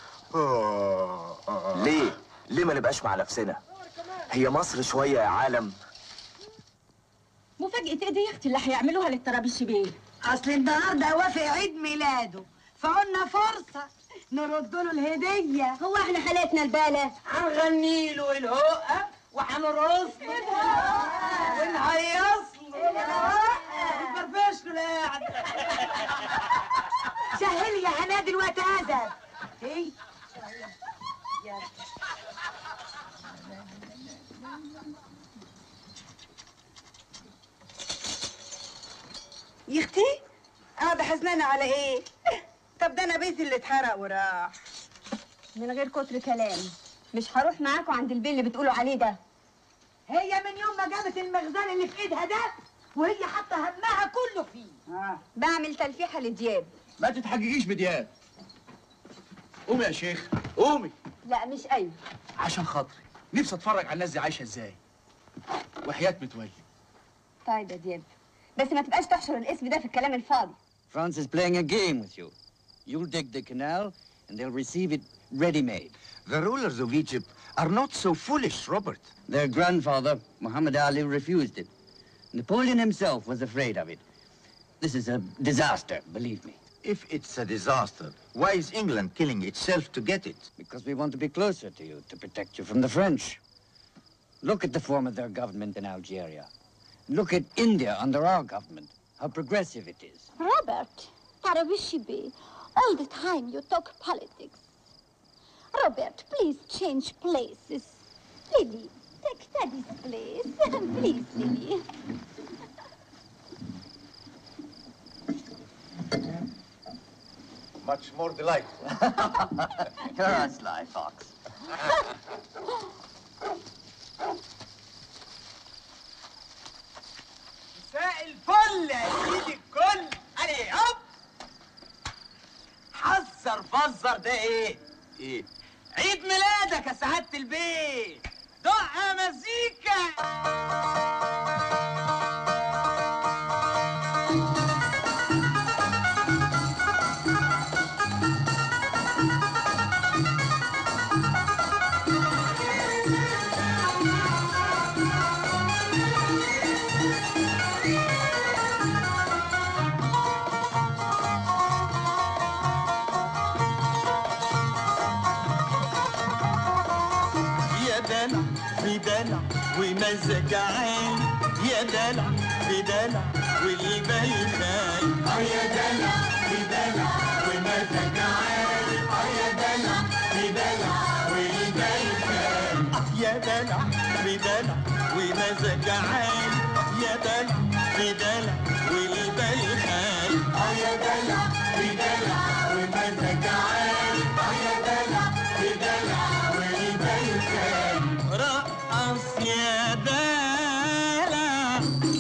O: ليه؟ ليه ما نبقاش مع نفسنا؟ هي مصر شوية يا عالم
B: مفاجأة ايه دي يا اختي اللي هيعملوها للطرابيش بيه
H: اصل النهارده وافق عيد ميلاده فقلنا فرصه نرد له الهديه
B: هو احنا حالتنا البالة
I: هنغني له الهقه وهنرقص له ونهيص له ونفرفش له القعده
H: سهلي يا هنادي الوقت هذا ايه يا اختي قاعده حزنانه على ايه طب ده انا بيتي اللي اتحرق وراح
B: من غير كتر كلام مش هروح معاكم عند البيل اللي بتقولوا عليه ده
H: هي من يوم ما جابت المخزن اللي في ايدها ده وهي حاطه همها كله فيه
B: بعمل تلفيحة لدياب
J: ما تتحججيش بدياب قومي يا شيخ قومي
B: لا مش قوي
J: عشان خاطري نفسي اتفرج على الناس دي عايشه ازاي وحياه متولي
B: طيب يا دياب بس ما تبقاش تحشر الاسم ده في الكلام الفاضي
P: France is playing a game with you. You'll dig the canal, and they'll receive it ready-made.
N: The rulers of Egypt are not so foolish, Robert.
P: Their grandfather, Muhammad Ali, refused it. Napoleon himself was afraid of it. This is a disaster, believe me.
N: If it's a disaster, why is England killing itself to get it?
P: Because we want to be closer to you, to protect you from the French. Look at the form of their government in Algeria. Look at India under our government, how progressive it is.
L: Robert, Tarawishibi, all the time you talk politics. Robert, please change places. Lily, take Daddy's place. please, Lily.
N: Much more delightful.
P: You're a sly fox.
I: مساء الفل يا سيدي الكل علي هوب حذر فزر ده ايه؟
N: ايه؟
I: عيد ميلادك يا سعادة البيت دقة مزيكا
Q: يا دلع في دلع ومزج عين يا دلع في دلع والبال خاي اه يا دلع في دلع ومزج عين اه يا دلع في دلع والبال خاي اه يا دلع في دلع ومزج عين يا دلع في دلع والبال خاي اه يا دلع في دلع ومزج عين اه يا دلع في دلع والبال خاي رقص يا دلع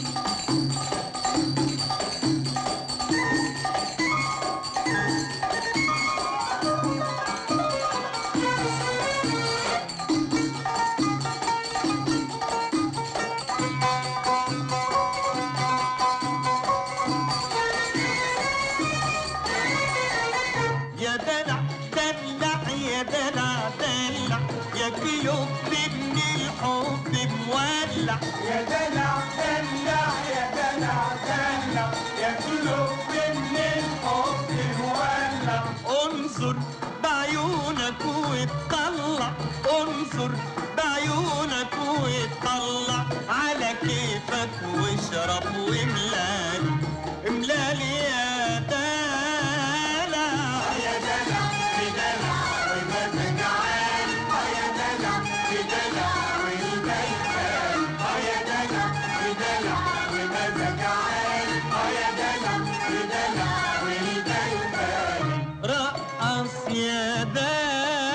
Q: يا دلع دلع يا دلع دلع يا كيلو من الحب مولع يا دلع دلع يا دلع دلع يا كيلو من الحب مولع انظر بعيونك واتطلع انظر بعيونك واتطلع على كيفك واشرب واملالي املالي يا دلع يا دلع في دلع ومزج عالي يا دلع في دلع والبيت يا دلع في دلع ومزج عالي يا دلع في دلع والبيت رقص يا دلع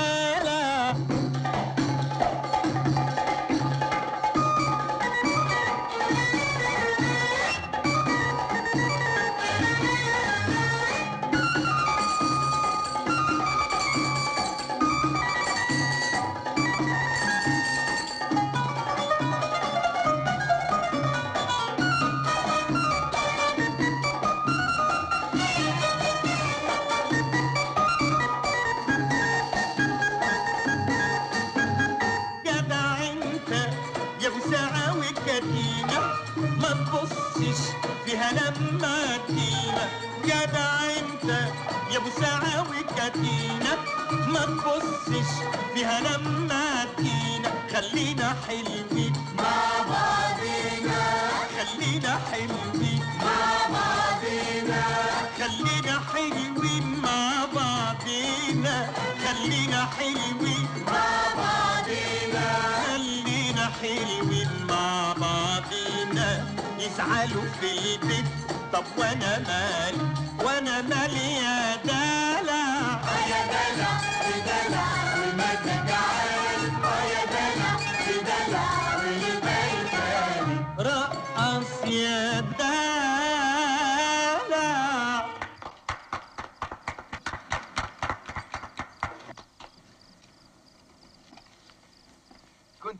Q: جدع انت يا وسعة وكتينة ما تبصش فيها لما تجينا جدع انت يا وسعة وكتينة ما تبصش فيها لما تجينا خلينا حلوين مع بعضينا خلينا حلوين مع بعضينا خلينا حلوين مع بعضينا خلينا حلوين مع بعضينا خلينا حلوين مع بعضينا يزعلوا في البيت طب وانا مالي وانا مالي يا دلع يا دلع في دلع ومزج عالي يا دلع في دلع والبيت رقص يا دلع
J: كنت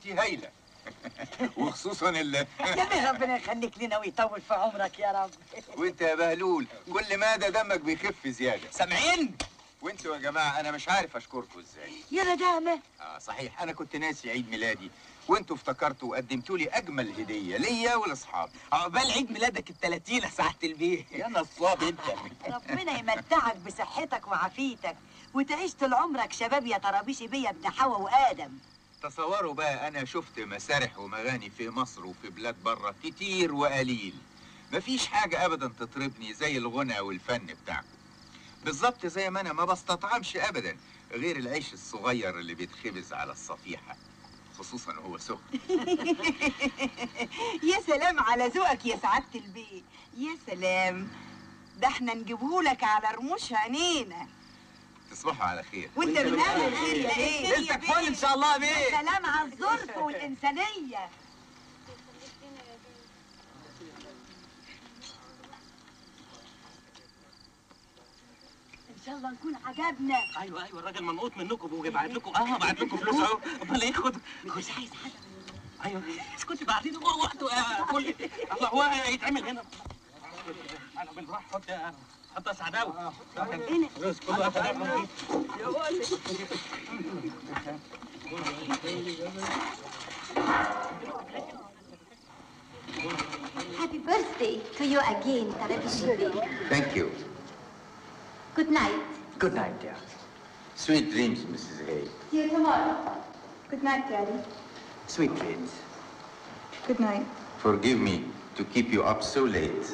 R: خصوصا ال
H: يا بيه ربنا يخليك لنا ويطول في عمرك يا رب
R: وانت يا بهلول كل ما ده دمك بيخف زياده
I: سامعين
R: وانتوا يا جماعه انا مش عارف اشكركم ازاي
H: يا ندامه
R: اه صحيح انا كنت ناسي عيد ميلادي وانتوا افتكرتوا وقدمتوا لي اجمل هديه ليا ولاصحابي
I: عقبال عيد ميلادك ال 30 يا سعاده البيه
R: يا نصاب انت
H: ربنا يمتعك بصحتك وعافيتك وتعيش طول عمرك شباب يا طرابيشي بيا ابن حواء وادم
R: تصوروا بقى انا شفت مسارح ومغاني في مصر وفي بلاد بره كتير وقليل مفيش حاجة ابدا تطربني زي الغنى والفن بتاعكم بالظبط زي ما انا ما بستطعمش ابدا غير العيش الصغير اللي بيتخبز على الصفيحة خصوصا وهو سخن
H: يا سلام على ذوقك يا سعاده البيه يا سلام ده احنا نجيبهولك على رموش عينينا
R: تصبحوا على خير
H: وانت من اهل الخير يا بيه
I: ليلتك فل ان شاء الله يا بيه
H: يا سلام على الظرف والانسانيه ان شاء الله نكون عجبنا
I: ايوه ايوه الراجل منقوط منكم وبيبعت لكم اه بعت لكم فلوس اهو امال ايه خد
H: مش عايز حاجه
I: ايوه اسكتي بعدين هو وقته يا كل الله هو يتعمل هنا انا بالراحه حط حط يا سعداوي فلوس كل واحد يعمل
L: Happy birthday to you again, Tarabishi
R: Thank you.
L: Good night.
O: Good night, dear.
R: Sweet dreams, Mrs. Hay.
L: See you tomorrow. Good night, Daddy.
O: Sweet dreams.
H: Good night.
R: Forgive me to keep you up so late.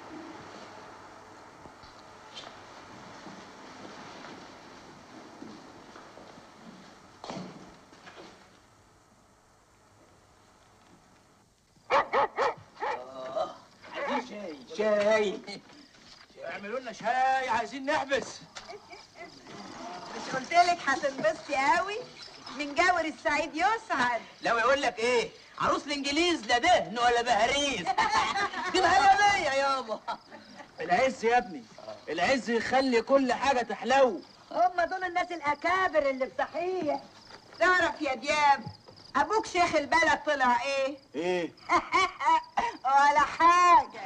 I: شاي شاي اعملوا لنا شاي عايزين نحبس
H: مش قلت لك هتنبسطي قوي من جاور السعيد يسعد
I: لو يقول لك ايه عروس الانجليز لا دهن ولا بهريز دي مهلبيه يابا العز يا ابني العز يخلي كل حاجه تحلو
H: هم دول الناس الاكابر اللي بصحيه تعرف يا دياب ابوك شيخ البلد طلع ايه
I: ايه
H: ولا حاجه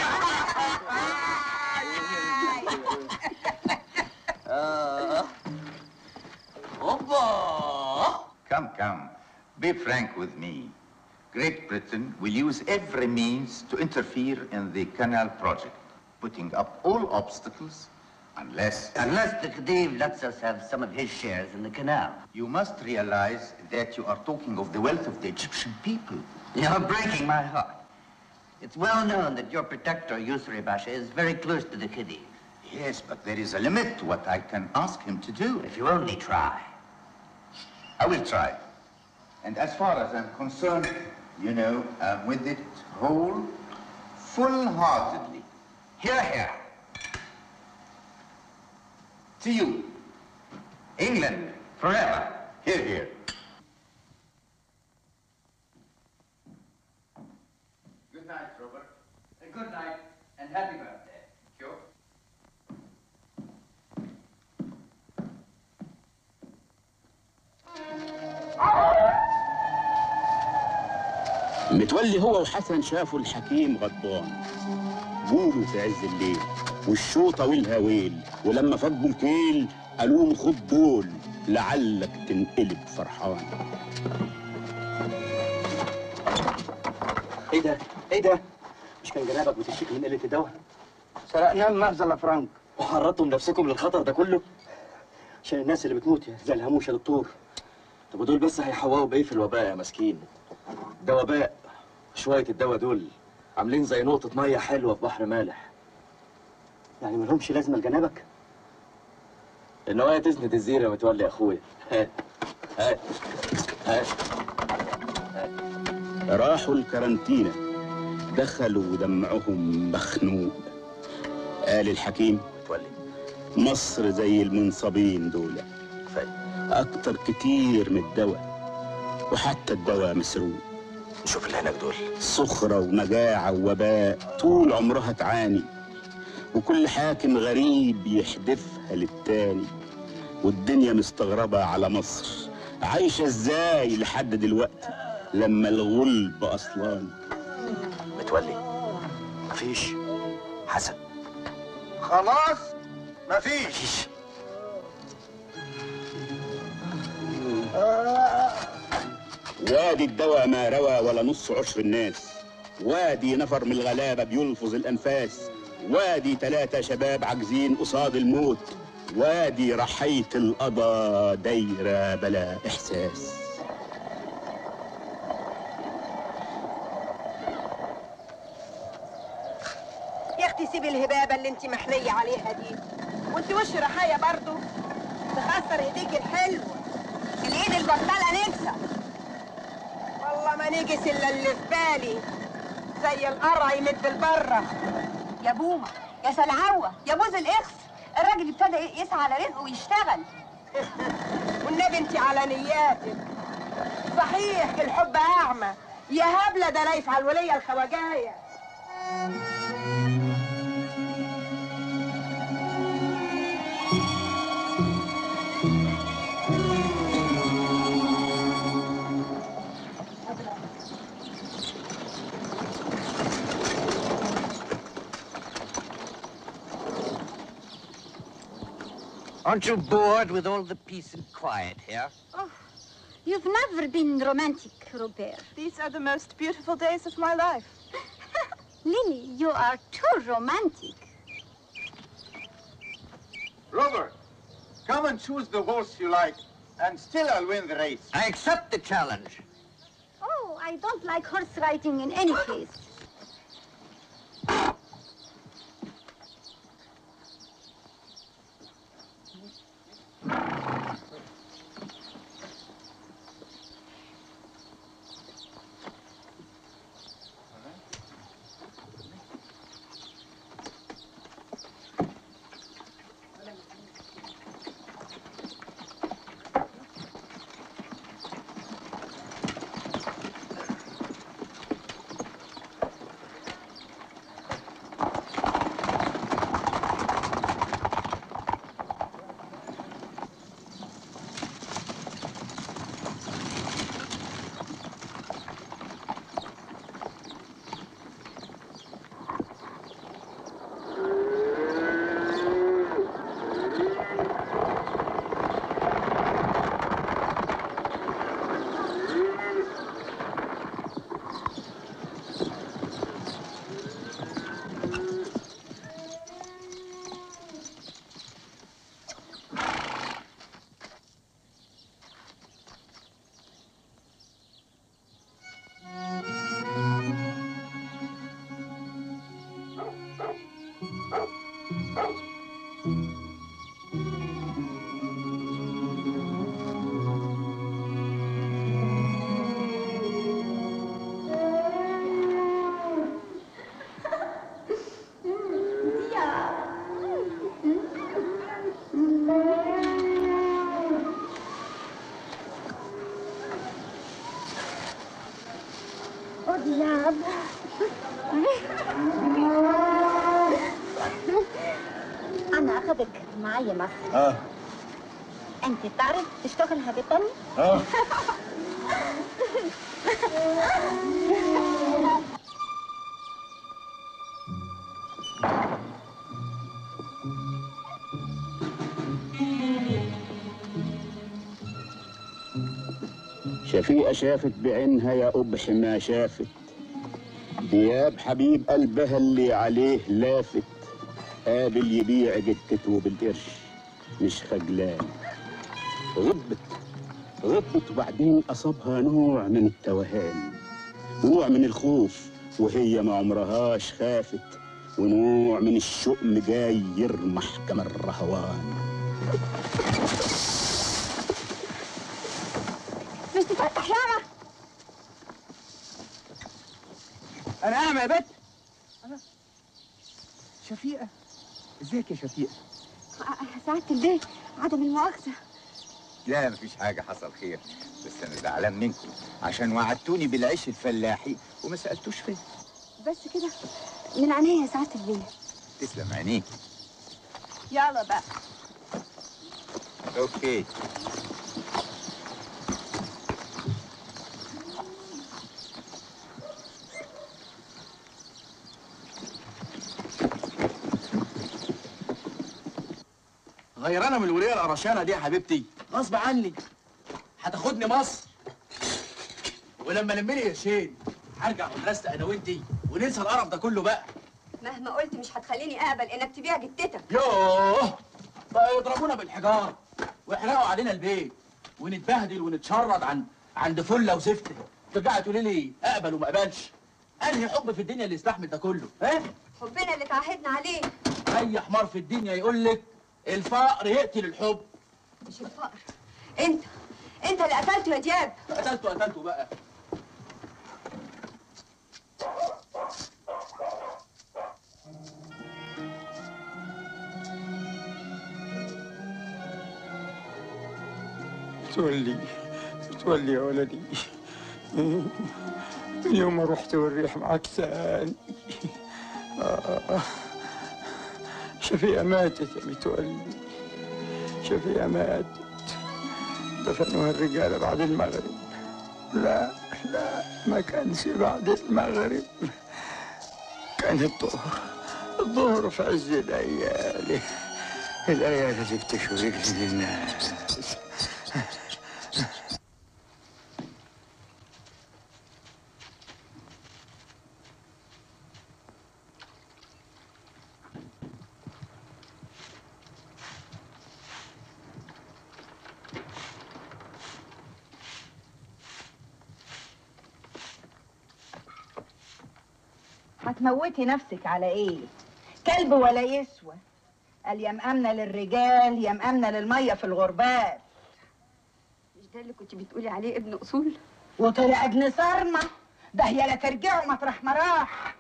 I: آه. اوبا
R: Come, come. Be frank with me. Great Britain will use every means to interfere in the canal project, putting up all obstacles unless...
O: Unless the Khedive lets us have some of his shares in the canal.
R: You must realize that you are talking of the wealth of the Egyptian people.
O: You're breaking my heart. It's well known that your protector, Yusri Basha, is very close to the Khedive.
R: Yes, but there is a limit to what I can ask him to do.
O: If you only try.
R: I will try. And as far as I'm concerned, you know, I'm with it whole, full-heartedly.
O: Here, here.
R: To you.
O: England, forever.
R: Here, here.
O: Good night, Robert. Good night, and happy birthday. Sure.
A: متولي هو وحسن شافوا الحكيم غضبان بولوا في عز الليل والشوطة والهويل ولما فضوا الكيل قالوا له خد دول لعلك تنقلب فرحان
N: ايه ده؟ ايه ده؟ مش كان جنابك بتشتكي من قلة الدواء؟ سرقناه من مخزن فرانك وحرضتم نفسكم للخطر ده كله؟ عشان الناس اللي بتموت زي الهاموش يا دكتور طب ودول بس هيحوقوا بايه في الوباء يا مسكين؟ ده وباء شوية الدواء دول عاملين زي نقطة مية حلوة في بحر مالح يعني ملهمش لازمة لجنابك؟ النوايا تسند الزيرة متولي يا اخويا هات هات هات
A: راحوا الكرنتينة دخلوا ودمعهم مخنوق قال الحكيم
O: متولي
A: مصر زي المنصبين دول أكتر كتير من الدواء وحتى الدواء مسروق
O: شوف اللي هناك دول
A: سخرة ومجاعة ووباء طول عمرها تعاني وكل حاكم غريب يحدفها للتاني والدنيا مستغربة على مصر عايشة ازاي لحد دلوقتي لما الغلب اصلان
O: متولي مفيش حسن
D: خلاص مفيش
A: وادي الدواء ما روى ولا نص عشر الناس وادي نفر من الغلابة بيلفظ الأنفاس وادي ثلاثة شباب عاجزين قصاد الموت وادي رحية القضا دايرة بلا إحساس
S: يا اختي سيبي الهبابه اللي انت محنيه عليها دي وانت وش رحايا برضو تخسر ايديك الحلو الايد البطاله نكسه والله ما نجس الا اللي في بالي زي القرع يمد البره
B: يا بومه يا سلعوه يا بوز الاخس الراجل ابتدى يسعى على رزقه ويشتغل
S: والنبي انت على نياتك صحيح الحب اعمى يا هبله ده لا يفعل وليا الخواجايه
P: Aren't you bored with all the peace and quiet here?
L: Oh, you've never been romantic, Robert.
S: These are the most beautiful days of my life.
L: Lily, you are too romantic.
R: Robert, come and choose the horse you like, and still I'll win the race.
P: I accept the challenge.
L: Oh, I don't like horse riding in any case. Oh, diable. أنا أخذك معي مصر
D: اه
L: أنت تعرف تشتغل هذا تاني؟
D: اه
A: شفيقة شافت بعينها يا قبح ما شافت دياب حبيب قلبها اللي عليه لافت قابل يبيع جتته بالقرش مش خجلان غضبت غضبت وبعدين أصابها نوع من التوهان نوع من الخوف وهي ما عمرهاش خافت ونوع من الشؤم جاي يرمح كما الرهوان
B: مش تفتح ياما
F: انا اعمى يا بت أنا شفيقه ازيك يا شفيقه
B: سعادة البيت عدم المؤاخذة
R: لا مفيش حاجة حصل خير بس أنا زعلان منكم عشان وعدتوني بالعيش الفلاحي وما سألتوش فين
B: بس كده من عينيا يا سعادة البيت
R: تسلم عينيك
S: يلا بقى
R: أوكي
I: غيرانه من الوليه القرشانه دي يا حبيبتي غصب عني هتاخدني مصر ولما لم لي قرشين هرجع مدرستي انا وانتي وننسى القرف ده كله بقى
B: مهما قلت مش هتخليني اقبل انك تبيع جتتك
I: يوه بقى يضربونا بالحجاره ويحرقوا علينا البيت ونتبهدل ونتشرد عن عند فله وزفته ترجعي تقولي لي اقبل وما اقبلش انهي حب في الدنيا اللي يستحمل ده كله ها
B: حبنا اللي تعهدنا عليه
I: اي حمار في الدنيا يقول لك الفقر يقتل الحب
B: مش الفقر انت انت اللي قتلته يا دياب
I: قتلته قتلته بقى
F: تولي تولي يا ولدي من يوم ما رحت والريح معك ثاني آه. شفيقة ماتت يا متولي شفيقة ماتت دفنوها الرجالة بعد المغرب لا لا ما كانش بعد المغرب كان الظهر الظهر في عز الليالي الليالي اللي بتشوي رجل الناس
H: هتموتي نفسك على ايه كلب ولا يسوى قال يا مأمنة للرجال يا مأمنة للمية في الغربات
B: مش ده اللي كنت بتقولي عليه ابن اصول
H: وطلع ابن صارمة ده هي لا ترجعوا مطرح ما راح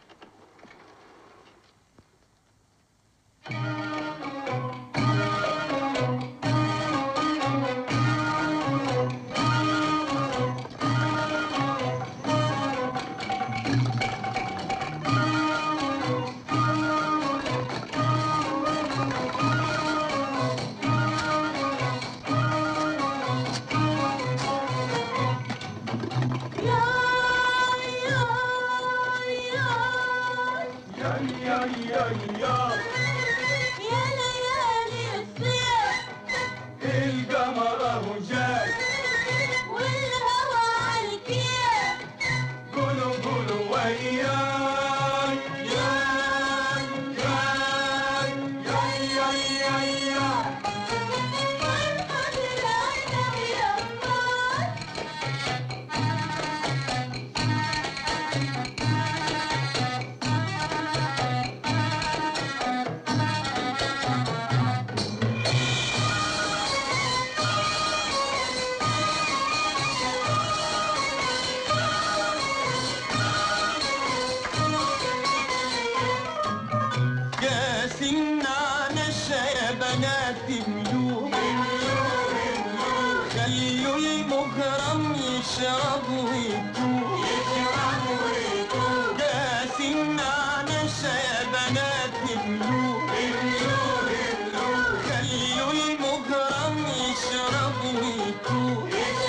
Q: القمر اهو جاي والهوى عالكيف قولوا قولوا وياي ياي ياي ياي ياي ياي ياي فرحة العين يا
T: قاسمنا على يا بنات ملوك خلوا المغرم يشرب ويتوب قاسمنا على يا بنات ملوك خلوا المغرم يشرب ويتوب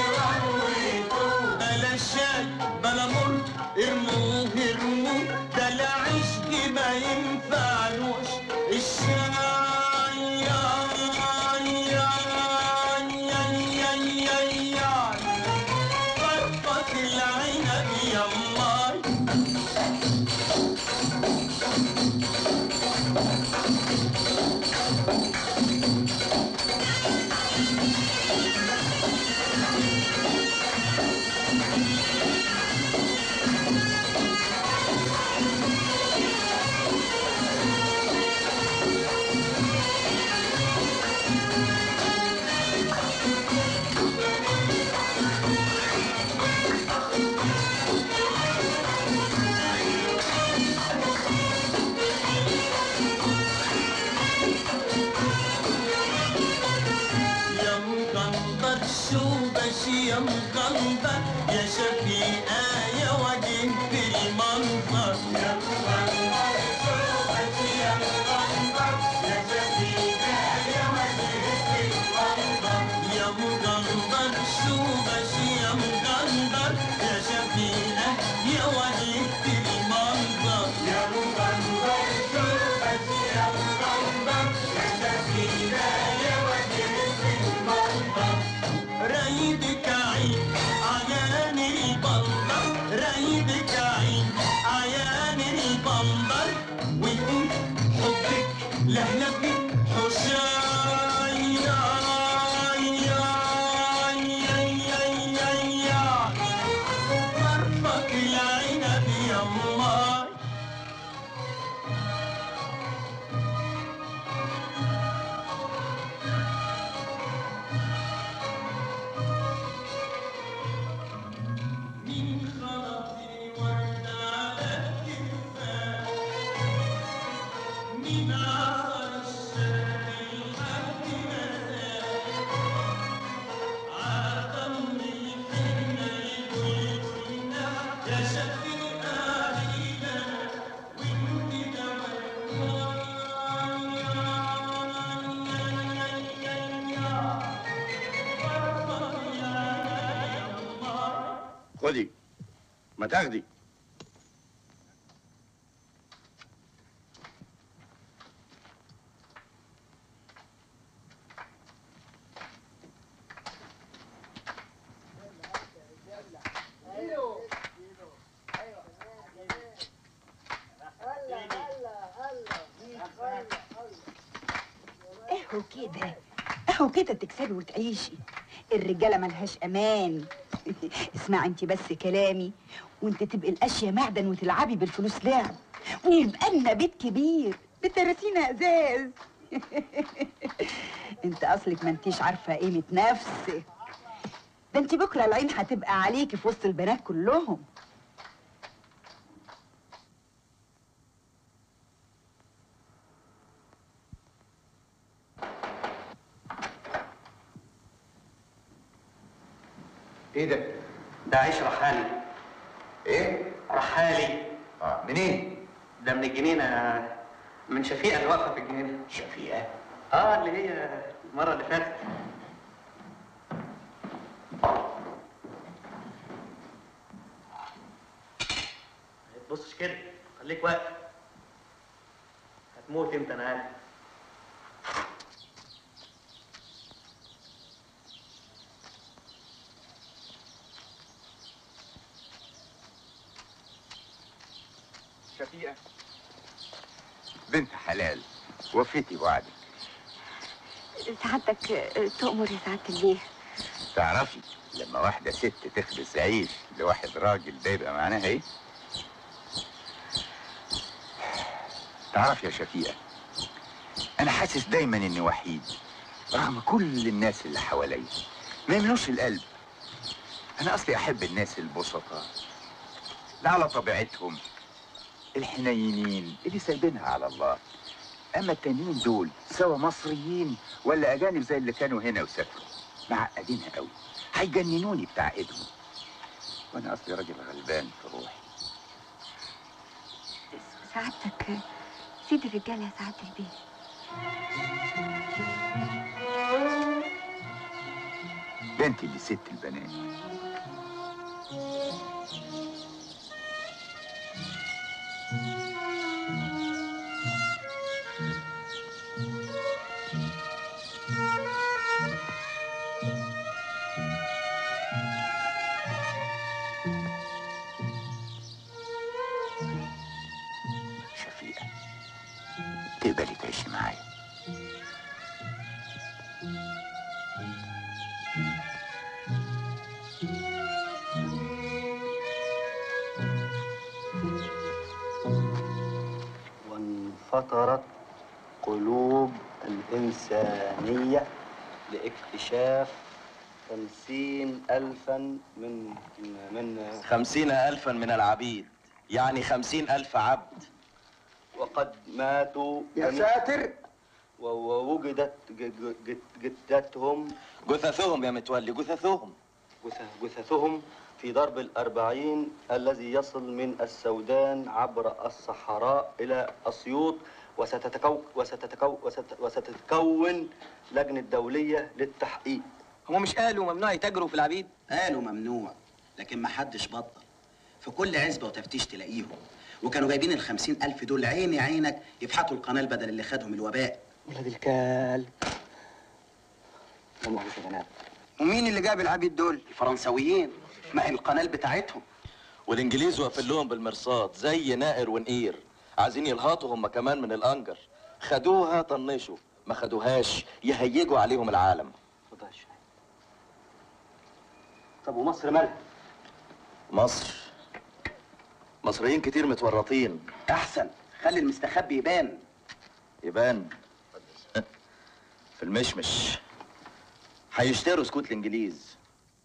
T: بلا شاي بلا مر ارموه ارموه ده العشق ما ينفعلوش الشاي ياي ياي ياي ياي ياي ياي فرفة العنب يماي يا مقنطر شو بش يا مقنطر يا شفيقة يا وجه في المنظر يا مقنطر شو بش يا مقنطر يا شفيقة يا وجه في المنظر يا مقنطر شو بش يا مقنطر يا شفيقة يا وجه في المنظر يا مقنطر شو بش يا مقنطر يا شفيقة غندر ويقول حبك لهلبي حسين يا يا يا يا يا طرفك العنب يا الله من خلطي ورد على الكفاح من عصر الشام الحق مساء عالضم الحنة يقول كنا يا شفيق علينا وانت
A: خدي ما تاخدي
H: اهو كده اهو كده تكسبي وتعيشي الرجاله ملهاش امان اسمعي انت بس كلامي وانت تبقي الاشياء معدن وتلعبي بالفلوس لعب ويبقى لنا بيت كبير بترسينا ازاز انت اصلك ما انتيش عارفه قيمه نفسك ده انت بكره العين هتبقى عليكي في وسط البنات كلهم
O: ايه ده؟
C: ده عيش رحالي
O: ايه؟
C: رحالي
O: اه منين؟
C: ده من الجنينة من شفيقة اللي واقفة في الجنينة
O: شفيقة؟
C: اه اللي هي المرة اللي فاتت ما تبصش كده خليك واقف هتموت انت انا عارف
R: شفيقة بنت حلال وفيتي وعدك
B: سعادتك آه، تؤمر يا سعادة البيه
R: تعرفي لما واحدة ست تخبز عيش لواحد راجل ده يبقى معناها ايه؟ تعرف يا شفيقة أنا حاسس دايما إني وحيد رغم كل الناس اللي حواليا ما يملوش القلب أنا أصلي أحب الناس البسطاء اللي على طبيعتهم الحنينين اللي سايبينها على الله أما التانيين دول سوا مصريين ولا أجانب زي اللي كانوا هنا وسافروا معقدينها قوي هيجننوني بتاع ايدهم وانا اصلي راجل غلبان في روحي
B: سعادتك آه، سيد الرجال يا سعادة البيه
R: بنتي اللي ست البنات شفيقة تقبلي تعيشي معايا
N: وانفطرت قلوب الإنسانية لاكتشاف خمسين ألفا من من
O: خمسين ألفا من العبيد يعني خمسين ألف عبد
N: وقد ماتوا
O: يا ساتر
N: و- ووجدت ج- ج- جت- جثتهم
O: جثثهم يا متولي جثثهم
N: جث- جثثهم في درب الأربعين الذي يصل من السودان عبر الصحراء إلى أسيوط وستتكو وستتكو وست وستتكون لجنة دولية للتحقيق
O: هم مش قالوا ممنوع يتاجروا في العبيد
U: قالوا ممنوع لكن ما حدش بطل في كل عزبة وتفتيش تلاقيهم وكانوا جايبين الخمسين ألف دول عيني عينك يفحطوا القناة بدل اللي خدهم الوباء
N: ولاد الكلب لا مؤاخذة يا بنات
U: ومين اللي جاب العبيد دول؟ الفرنساويين ما هي القناة بتاعتهم
O: والانجليز واقفين لهم بالمرصاد زي نائر ونقير عايزين يلهطوا هم كمان من الانجر خدوها طنشوا ما خدوهاش يهيجوا عليهم العالم
N: طب ومصر مالها؟
O: مصر مصريين كتير متورطين
U: احسن خلي المستخبي يبان
O: يبان في المشمش هيشتروا سكوت الانجليز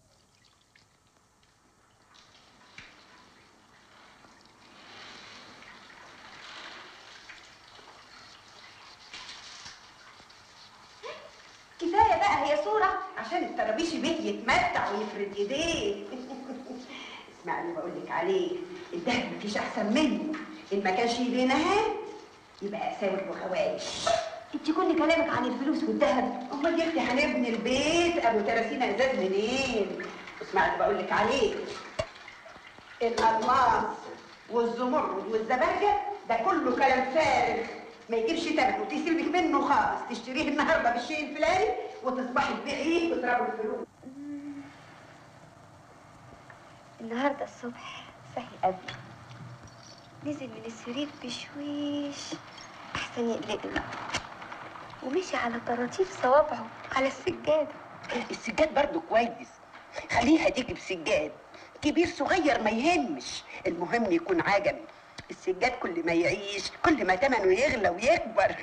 H: كفايه بقى هي صوره عشان الطرابيشي بيه يتمتع ويفرد ايديه اسمع اللي بقول لك عليه الدهب مفيش احسن منه ان ما كانش يدينا هات يبقى اساور وغوايش
B: انت كل كلامك عن الفلوس والذهب
H: امال يا اختي هنبني البيت ابو 30 ازاز منين اسمع اللي بقول لك عليه الالماس والزمرد والزبرجه ده كله كلام فارغ ما يجيبش تمن وتسيبك منه خالص تشتريه النهارده بالشيء الفلاني وتصبحي تبيعيه وترابي الفلوس
B: النهارده الصبح صحي قبلي نزل من السرير بشويش احسن يقلقنا ومشي على طراطيف صوابعه على السجاده
H: السجاد برضو كويس خليها تيجي بسجاد كبير صغير ما يهمش المهم يكون عجبي السجاد كل ما يعيش كل ما تمنه يغلى ويكبر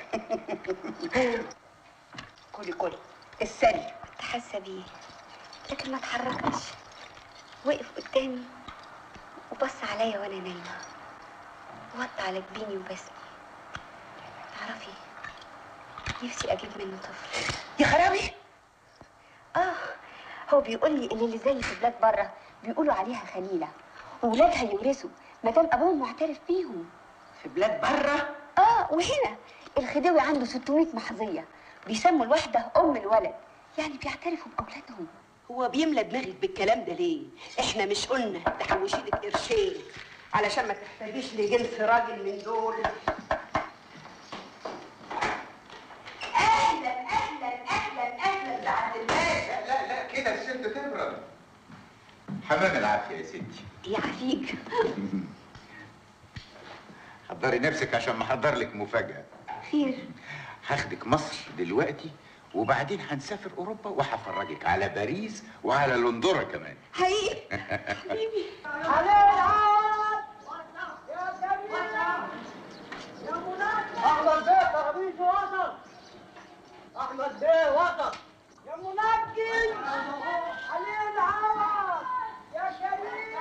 H: كلي كلي السلي
B: كنت حاسه بيه لكن ما اتحركش وقف قدامي وبص عليا وانا نايمه ووطى على جبيني وبسني تعرفي نفسي اجيب منه طفل
H: يا خرابي
B: اه هو بيقول لي ان اللي زي في بلاد بره بيقولوا عليها خليله وولادها يورثوا ما دام ابوهم معترف بيهم
H: في بلاد بره
B: اه وهنا الخديوي عنده 600 محظيه بيسموا الواحده ام الولد يعني بيعترفوا باولادهم
H: هو بيملى دماغك بالكلام ده ليه احنا مش قلنا تحوشي لك قرشين علشان ما تحتاجيش لجنس راجل من دول اهلا اهلا اهلا اهلا ده عبد الباشا
R: لا لا كده الست تبرد حمام العافيه يا ستي
B: يعافيك
R: حضري نفسك عشان محضر لك مفاجاه
B: خير
R: هاخدك مصر دلوقتي وبعدين هنسافر اوروبا وهفرجك على باريس وعلى لندن كمان
H: حقيقي
B: حبيبي
J: احمد بيه طرابيش وسط احمد بيه وسط يا منجي عليه العوض يا كريم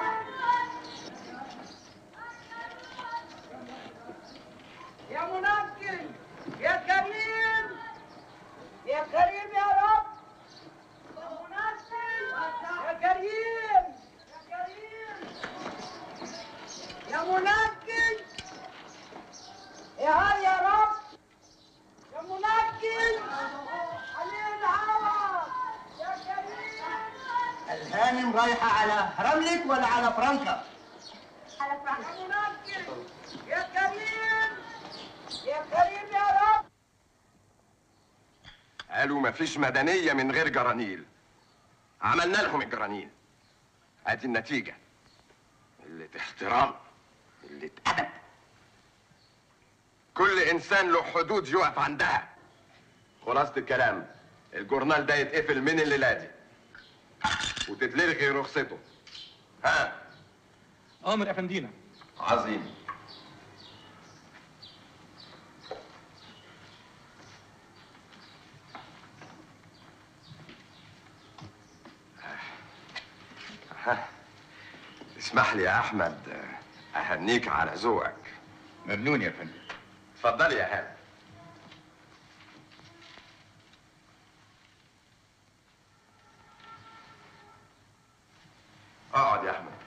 J: يا منجي يا كريم يا كريم يا رب يا منجي يا كريم يا كريم يا منجي يا هاي يا رب يا منجي عليه العوض يا كريم
D: الهانم رايحة على رملك ولا على فرنسا؟
J: على يا منجي يا كريم يا كريم يا رب
G: قالوا مفيش مدنية من غير جرانيل عملنا لهم الجرانيل ادي النتيجة قلة احترام قلة أدب كل إنسان له حدود يقف عندها خلاصة الكلام الجورنال ده يتقفل من الليلة دي وتتلغي رخصته ها
V: امر يا فندينا
G: عظيم ها. اسمح لي يا احمد اهنيك على ذوقك
R: ممنون يا فندم
G: اتفضل يا هاني اقعد يا احمد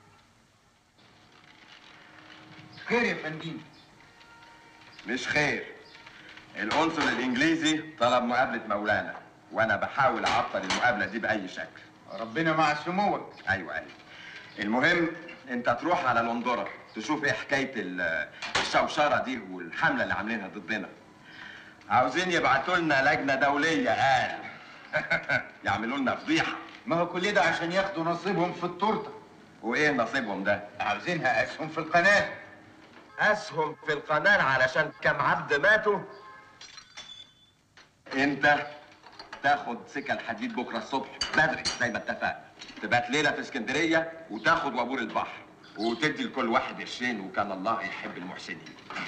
R: خير يا فندم
G: مش خير القنصل الانجليزي طلب مقابله مولانا وانا بحاول اعطل المقابله دي باي شكل
R: ربنا مع سموك
G: ايوه ايوه المهم انت تروح على لندن تشوف ايه حكايه ال- الشوشره دي والحمله اللي عاملينها ضدنا عاوزين يبعتوا لنا لجنه دوليه قال يعملوا لنا فضيحه
R: ما هو كل ده عشان ياخدوا نصيبهم في التورته
G: وايه نصيبهم ده
R: عاوزينها اسهم في القناه
G: اسهم في القناه علشان كم عبد ماتوا انت تاخد سكه الحديد بكره الصبح بدري زي ما اتفقنا تبات ليله في اسكندريه وتاخد وابور البحر وتدي لكل واحد قرشين وكان الله يحب المحسنين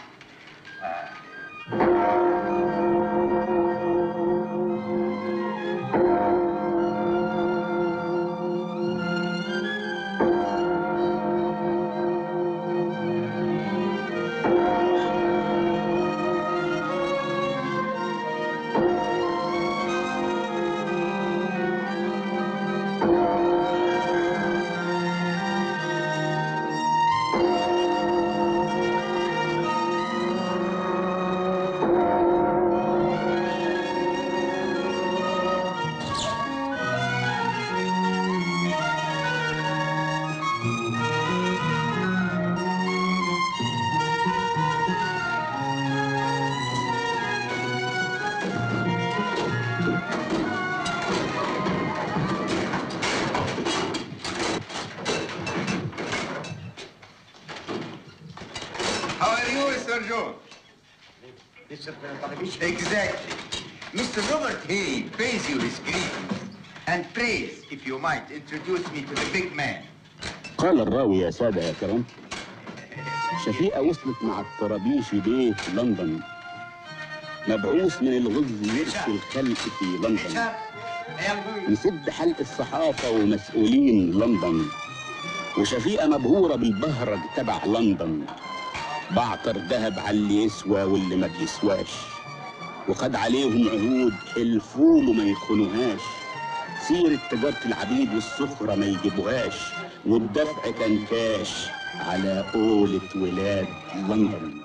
R: How are you, Mr. George?
E: Mr. Television.
R: Exactly. Mr. Robert Hay pays you his greetings. And please, if you might, introduce me to the big man.
A: قال الراوي يا سادة يا كرام شفيقة وصلت مع الطرابيشي بيه في لندن مبعوث من الغز يرسي الخلق في لندن يسد حلق الصحافة ومسؤولين لندن وشفيقة مبهورة بالبهرج تبع لندن بعطر ذهب على اللي يسوى واللي ما بيسواش وخد عليهم عهود حلفوله ما يخونوهاش سيرة تجارة العبيد والسخرة ما يجيبوهاش والدفع كان كاش على قولة ولاد لندن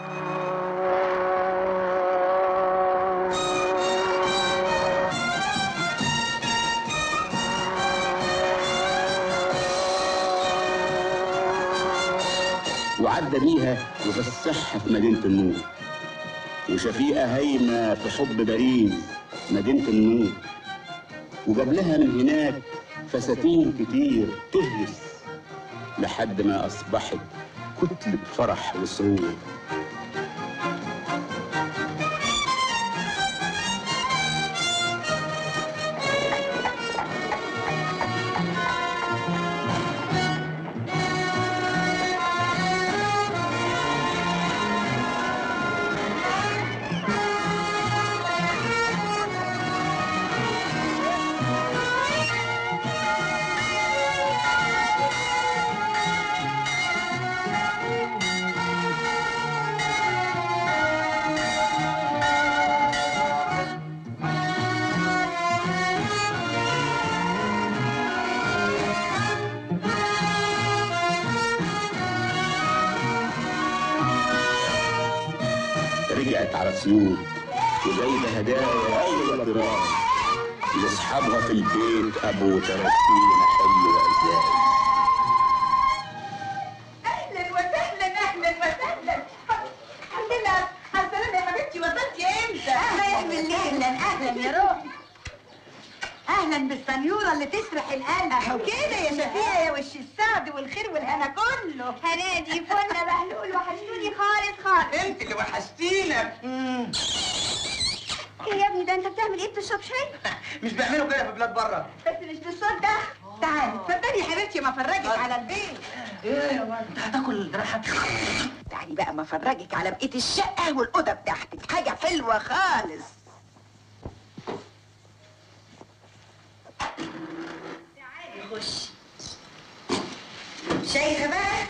A: وعدى بيها وفسحها في مدينة النور وشفيقة هايمة في حب باريس مدينة النور وجاب لها من هناك فساتين كتير تهلس لحد ما أصبحت كتلة فرح وسرور رجعت على سيوط وجايبه هدايا اول ضرار لاصحابها في البيت ابو تراتين حلوه ازاي
S: اهلا وسهلا اهلا وسهلا الحمد لله على السلامه يا حبيبتي وصلتي امتى؟
H: اهلا يا حبيبي اهلا اهلا يا روحي اهلا بالسنيوره اللي تسرح القلب
S: اهو كده يا شفيقه يا وش السعد والخير والهنا كله
B: هنادي فل بهلول وحشتوني خالص خالص
J: انت اللي وحشتينا
B: ايه يا ابني ده انت بتعمل ايه بتشرب شاي
J: مش بيعملوا كده في بلاد بره
B: بس مش بالصوت ده
S: تعالي اتفضلي يا حبيبتي ما افرجك على البيت
J: ايه انت هتاكل جراحك
S: تعالي بقى ما افرجك على بقيه الشقه والاوضه بتاعتك حاجه حلوه خالص تعالي خشي شايفه بقى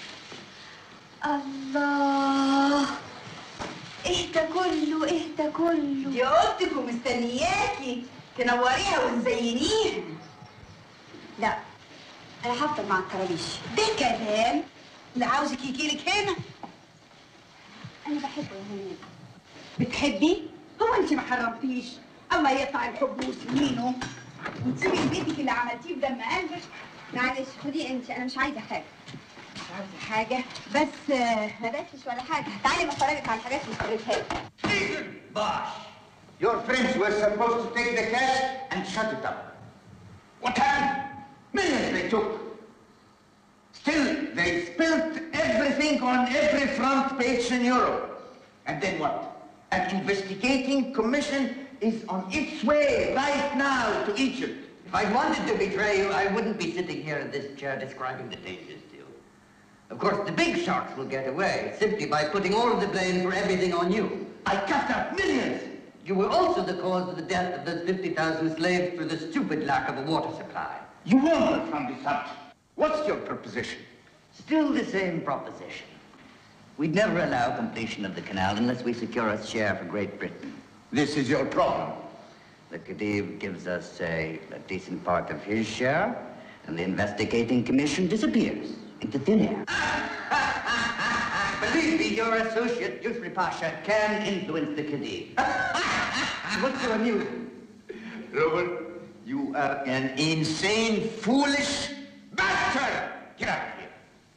B: الله ايه ده كله ايه ده كله
S: دي اوضتك ومستنياكي تنوريها وتزينيها
B: لا انا هفضل مع الكرابيش
S: ده كلام اللي عاوزك يجيلك هنا
B: انا بحبه يا هنادي
S: بتحبي هو انت ما حرمتيش الله يقطع الحب وسنينه وتسيبي بيتك اللي عملتيه بدم قلبك
B: معلش خدي انت انا مش عايزه حاجه
S: مش عاوزه حاجه بس آه،
B: ما بقتش ولا حاجه تعالي بفرجك على الحاجات اللي اشتريتها لك
R: Bosh! Your friends were supposed to take the cash and shut it up. What happened? Millions they took.
J: Still, they spilt everything on every front page in Europe. And then what? An investigating commission is on its way right now to Egypt.
K: If I wanted to betray you, I wouldn't be sitting here in this chair describing the dangers to you. Of course, the big sharks will get away simply by putting all of the blame for everything on you. I cut out millions. You were also the cause of the death of those 50,000 slaves through the stupid lack of a water supply.
J: You wander from the subject. What's your proposition?
K: Still the same proposition. We'd never allow completion of the canal unless we secure a share for Great Britain.
J: This is your problem.
K: The Khedive gives us, say, a decent part of his share, and the investigating commission disappears into thin air. Believe me, your associate, Yusri Pasha, can influence the Khedive. What's so amusing?
J: Robert, you are an insane, foolish bastard! Get out of here.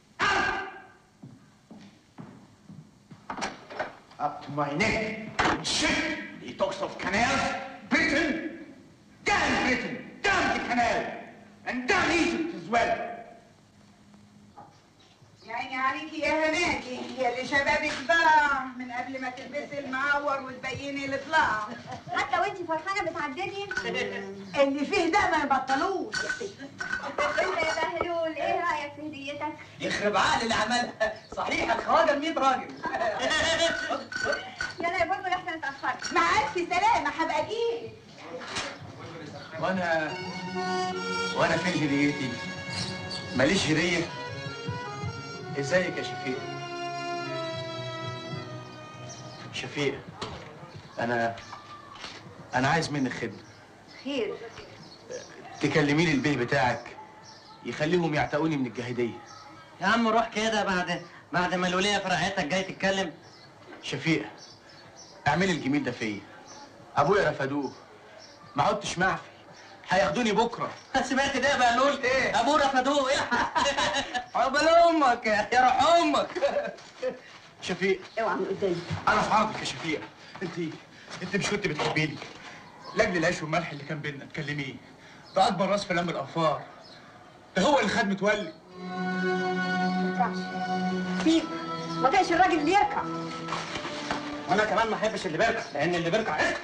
J: Out! Up to my neck. in Shit! He talks of canals. Britain! Damn Britain! Damn the canal! And damn Egypt as well!
H: يا عيني عليكي يا هناكي يا اللي شبابك ضاع من قبل ما تلبسي المعور وتبيني الضلاع
B: حتى وانتي فرحانه بتعدلي
H: اللي فيه ده ما يبطلوش
B: انت يا بهلول ايه رايك في هديتك
I: يخرب عقل اللي عملها صحيح الخواجه 100 راجل
B: يلا يا برضه احنا اتاخرنا
H: مع الف سلامه هبقى اجيلك
I: وانا وانا فين هديتي ماليش هديه ازيك يا شفيق شفيق انا انا عايز منك خدمه
B: خير
I: تكلمي لي البيه بتاعك يخليهم يعتقوني من الجاهديه
C: يا عم روح كده بعد بعد ما الوليه فرقتك جاي تتكلم
I: شفيق اعملي الجميل ده فيا ابويا رفضوه ما عدتش معفي هياخدوني بكره
C: سمعت ده يا بهلول ايه ابوه رفضوه ايه عقبال امك يا روح امك
I: شفيق
B: اوعى من قدامي
I: انا في عرضك يا شفيق انت انت مش كنت بتحبيني لاجل العيش والملح اللي كان بينا تكلميه ده اكبر راس في لم الانفار ده هو اللي خد متولي
B: سيب ما تقش الراجل اللي يركع
C: وانا كمان ما احبش اللي بيركع لان اللي بيركع عشق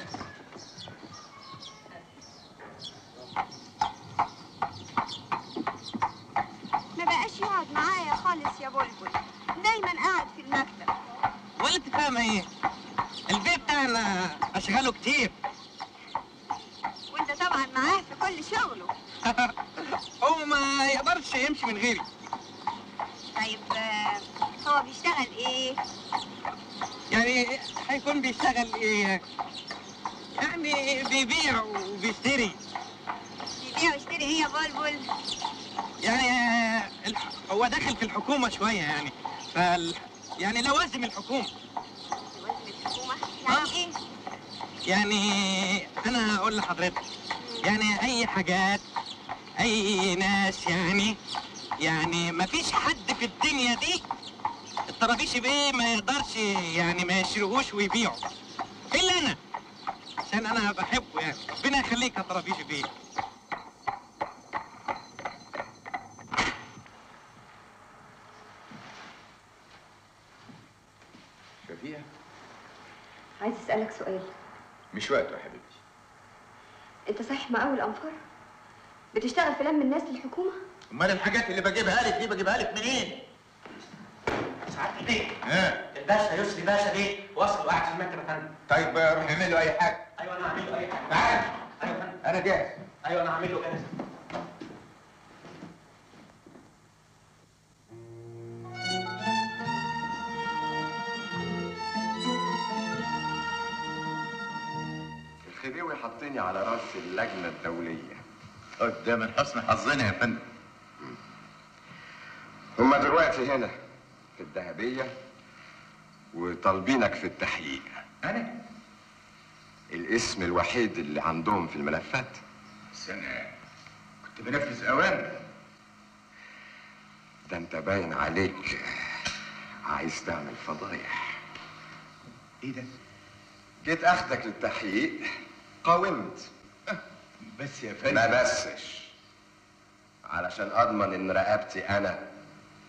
L: ما بقاش يقعد معايا خالص يا بلبل دايما قاعد في المكتب
C: ولا انت فاهمه ايه البيت بتاعنا اشغاله كتير
L: وانت طبعا معاه في كل شغله
C: هو ما يقدرش يمشي من غيري
L: طيب آه، هو بيشتغل ايه
C: يعني هيكون بيشتغل ايه يعني بيبيع وبيشتري
L: بيبيع ويشتري ايه يا بلبل
C: يعني آه، الح- هو داخل في الحكومة شوية يعني فال يعني لوازم الحكومة
L: الحكومة يعني ايه
C: يعني أنا أقول لحضرتك يعني أي حاجات أي ناس يعني يعني ما فيش حد في الدنيا دي الطرابيش بيه ما يقدرش يعني ما يشتريهوش ويبيعه إلا أنا عشان أنا بحبه يعني ربنا يخليك يا طرابيش بيه
G: شفيقة
B: عايز اسالك سؤال
G: مش وقته يا حبيبتي
B: انت صحيح مقاول الانفار بتشتغل في لم الناس للحكومه
I: امال الحاجات اللي بجيبها لك دي بجيبها لك منين؟
C: ساعات البيت
I: ها
C: الباشا يسري باشا بيه وصل وقاعد في المكتب يا فندم
I: طيب روح اعمل له اي حاجه
C: ايوه انا هعمل له اي حاجه
I: تعال
C: ايوه يا فندم
I: انا جاهز
C: ايوه انا هعمل له كده
G: الخديوي حطني على راس اللجنة الدولية
R: ده من حسن حظنا يا فندم
G: هما دلوقتي هنا في الذهبية وطالبينك في التحقيق
R: أنا؟
G: الاسم الوحيد اللي عندهم في الملفات
R: بس أنا كنت بنفذ أوامر
G: ده انت باين عليك عايز تعمل فضايح
R: ايه ده؟
G: جيت اخدك للتحقيق قاومت
R: بس يا فندم
G: ما بسش علشان اضمن ان رقبتي انا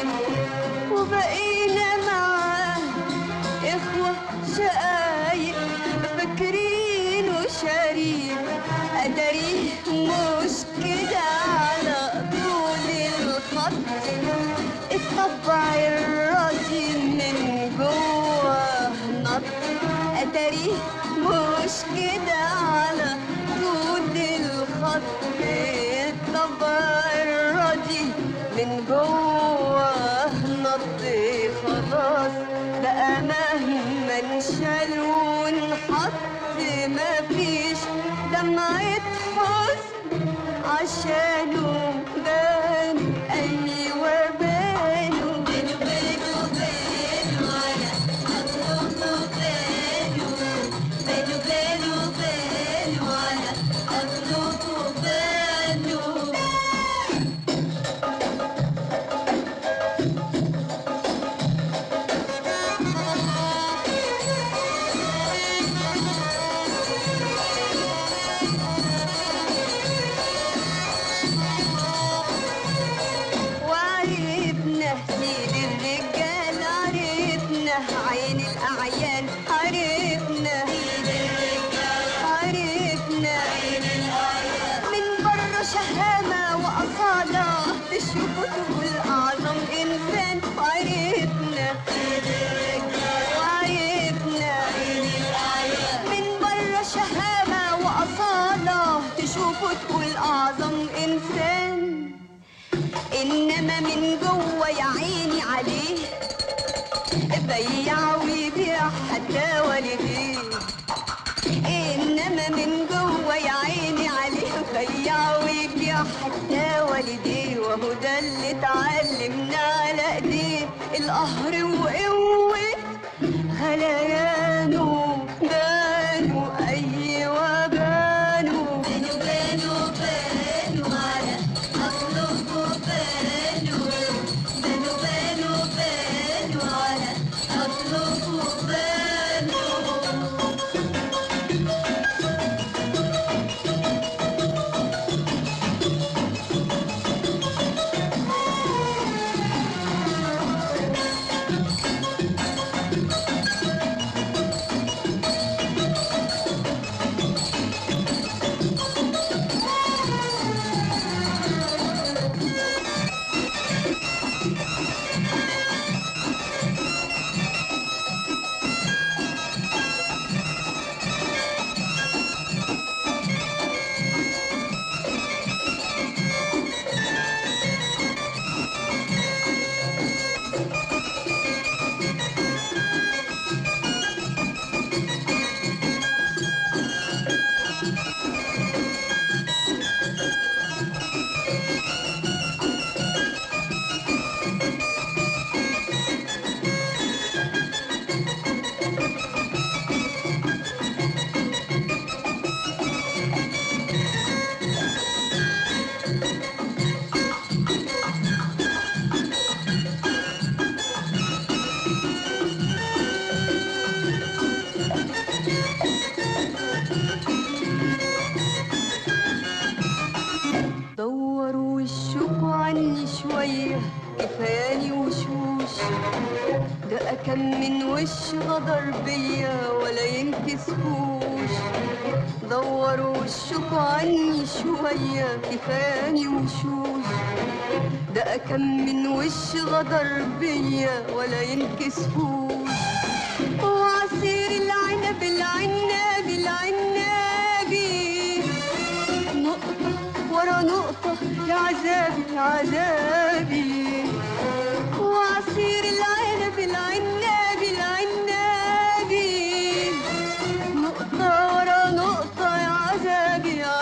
M: حبيب وبقينا معاه إخوة شقايق فاكرين وشريك أدريه مش كده على طول الخط الطبع الراضي من جوه نط أدريه مش كده على طول الخط الطبع الراضي من جوه نط خلاص بقى مهما نشال ونحط مفيش دمعة حزن عشانه بانوا أيوة بانوا بانوا بانوا بانوا على أطلقوا بانوا بانوا بانوا بانوا على أطلقوا بانوا وعرفنا سيد الرجال عرفنا عين الأعيان عرفنا عرفنا من بره شهامة وأصالة تشوفه تقول أعظم إنسان عرفنا وعرفنا من بره شهامة وأصالة تشوفه تقول أعظم إنسان انما من جوه يا عيني عليه بيع ويبيع حتى والديه انما من جوه يا عيني عليه بيع ويبيع حتى والديه وهو ده اللي اتعلمنا على ايديه القهر وقوه غليانه بانوا ايوه بانوا بانوا بانوا بانوا على اطلقوا بانوا بانوا بانوا بانوا على اطلقوا بانوا دوروا وشكوا عني شوية كفاياني وشوش ده كم من وش غدر بيا ولا ينكسفوش دوروا وشكوا عني شوية كفاياني وشوش ده كم من وش غدر بيا ولا ينكسفوش وعصير العنب العناب العنابي نقطة ورا نقطة يا عذابي يا عذابي وعصير العنب العنابي العنابي نقطة ورا نقطة يا عذابي يا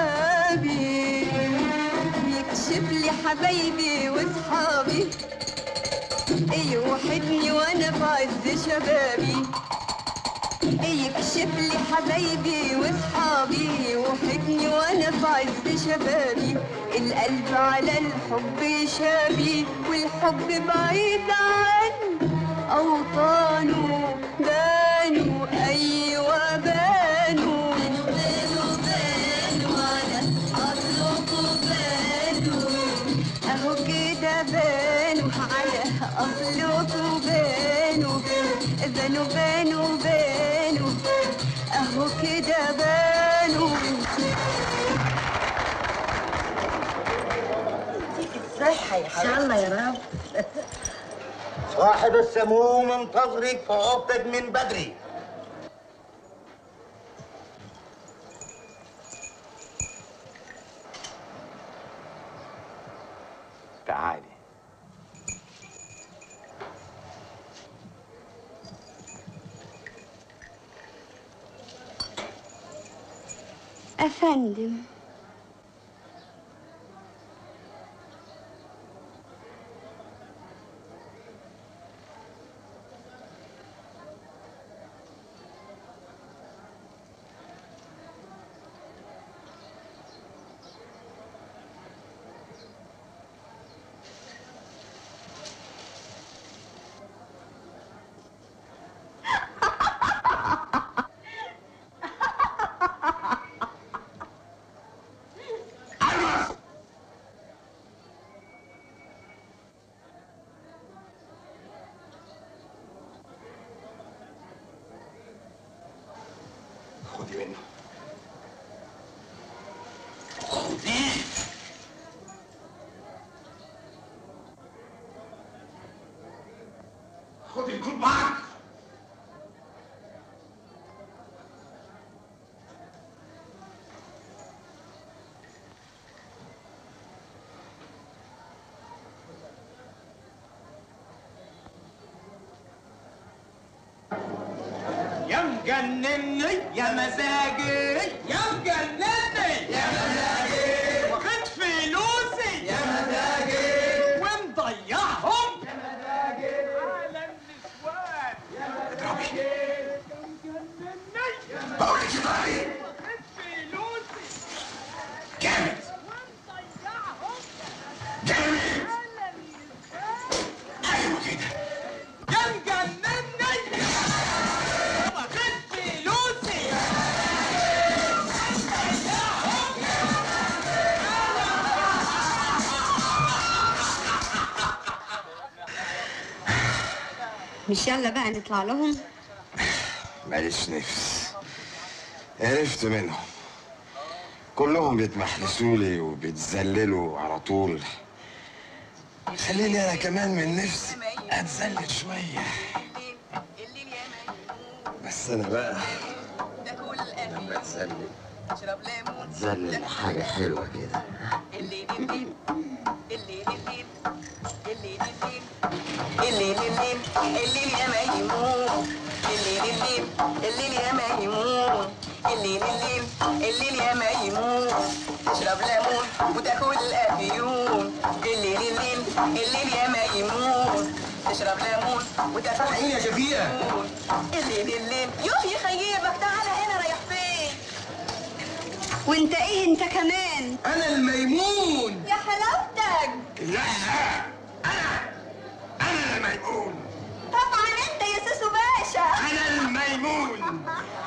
M: عذابي يكشف لي حبايبي واصحابي يوحدني وانا في عز شبابي يكشف لي حبايبي واصحابي يوحدني وانا في عز شبابي القلب على الحب شابي والحب بعيد عن اوطانه بانوا ايوه بانوا بانوا بانوا على اطلقوا بانوا اهو كده بانوا على أصلكوا بانوا بانوا بانوا بانوا أهو كده بانوا
S: الصحة يا حبيبتي ان شاء الله يا رب
D: صاحب السموم منتظرك في اوضتك من بدري
G: تعالي
B: أفندم
G: خدي منه خدي الكل معك
J: يا مجنني يا مزاجي يا مجنني يا مزاجي واخد فلوسي يا مزاجي ومضيعهم يا مزاجي على النسوان يا مزاجي
G: بقول لك اضربي
J: واخد فلوسي
G: جامد جامد ايوه كده
J: يا مجنني واخد فلوسي
B: مش يلا بقى نطلع لهم
G: ماليش نفس عرفت منهم كلهم بيتمحلسوا لي وبيتذللوا على طول خليني انا كمان من نفسي اتذلل شويه بس انا بقى لما اتذلل اتذلل حاجه حلوه كده
M: الليل الليل الليل يا ميمون الليل الليل الليل يا ميمون الليل الليل الليل يا ميمون تشرب ليمون وتاكل الافيون الليل الليل الليل يا ميمون تشرب ليمون وتاكل
D: صحيح يا شفيقة.
M: الليل الليل يوه يخيبك تعالى هنا رايح فين
B: وانت ايه انت كمان
D: انا الميمون
M: يا حلاوتك
G: لا انا الميمون
M: طبعا انت يا سوسو باشا
G: انا الميمون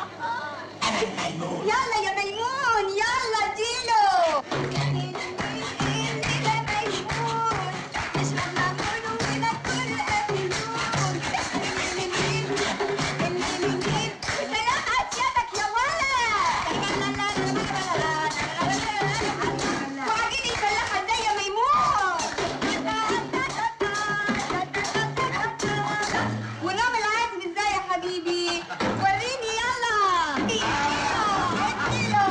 M: يلا يا ميمون يلا اديله وعجيني الفلاحة ازاي يا ميمون ونوم العازم ازاي يا حبيبي وريني يلا اديله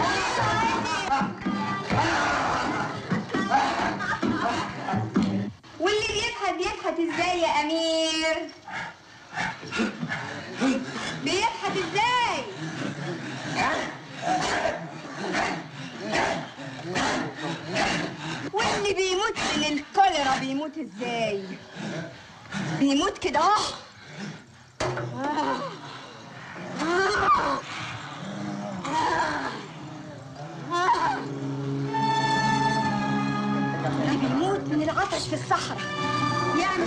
M: واللي بيضحك بيضحك ازاي يا امير بيضحك ازاي واللي بيموت من الكوليرا بيموت ازاي بيموت كده اهو آه. آه. آه. اللي بيموت من العطش في الصحراء يعني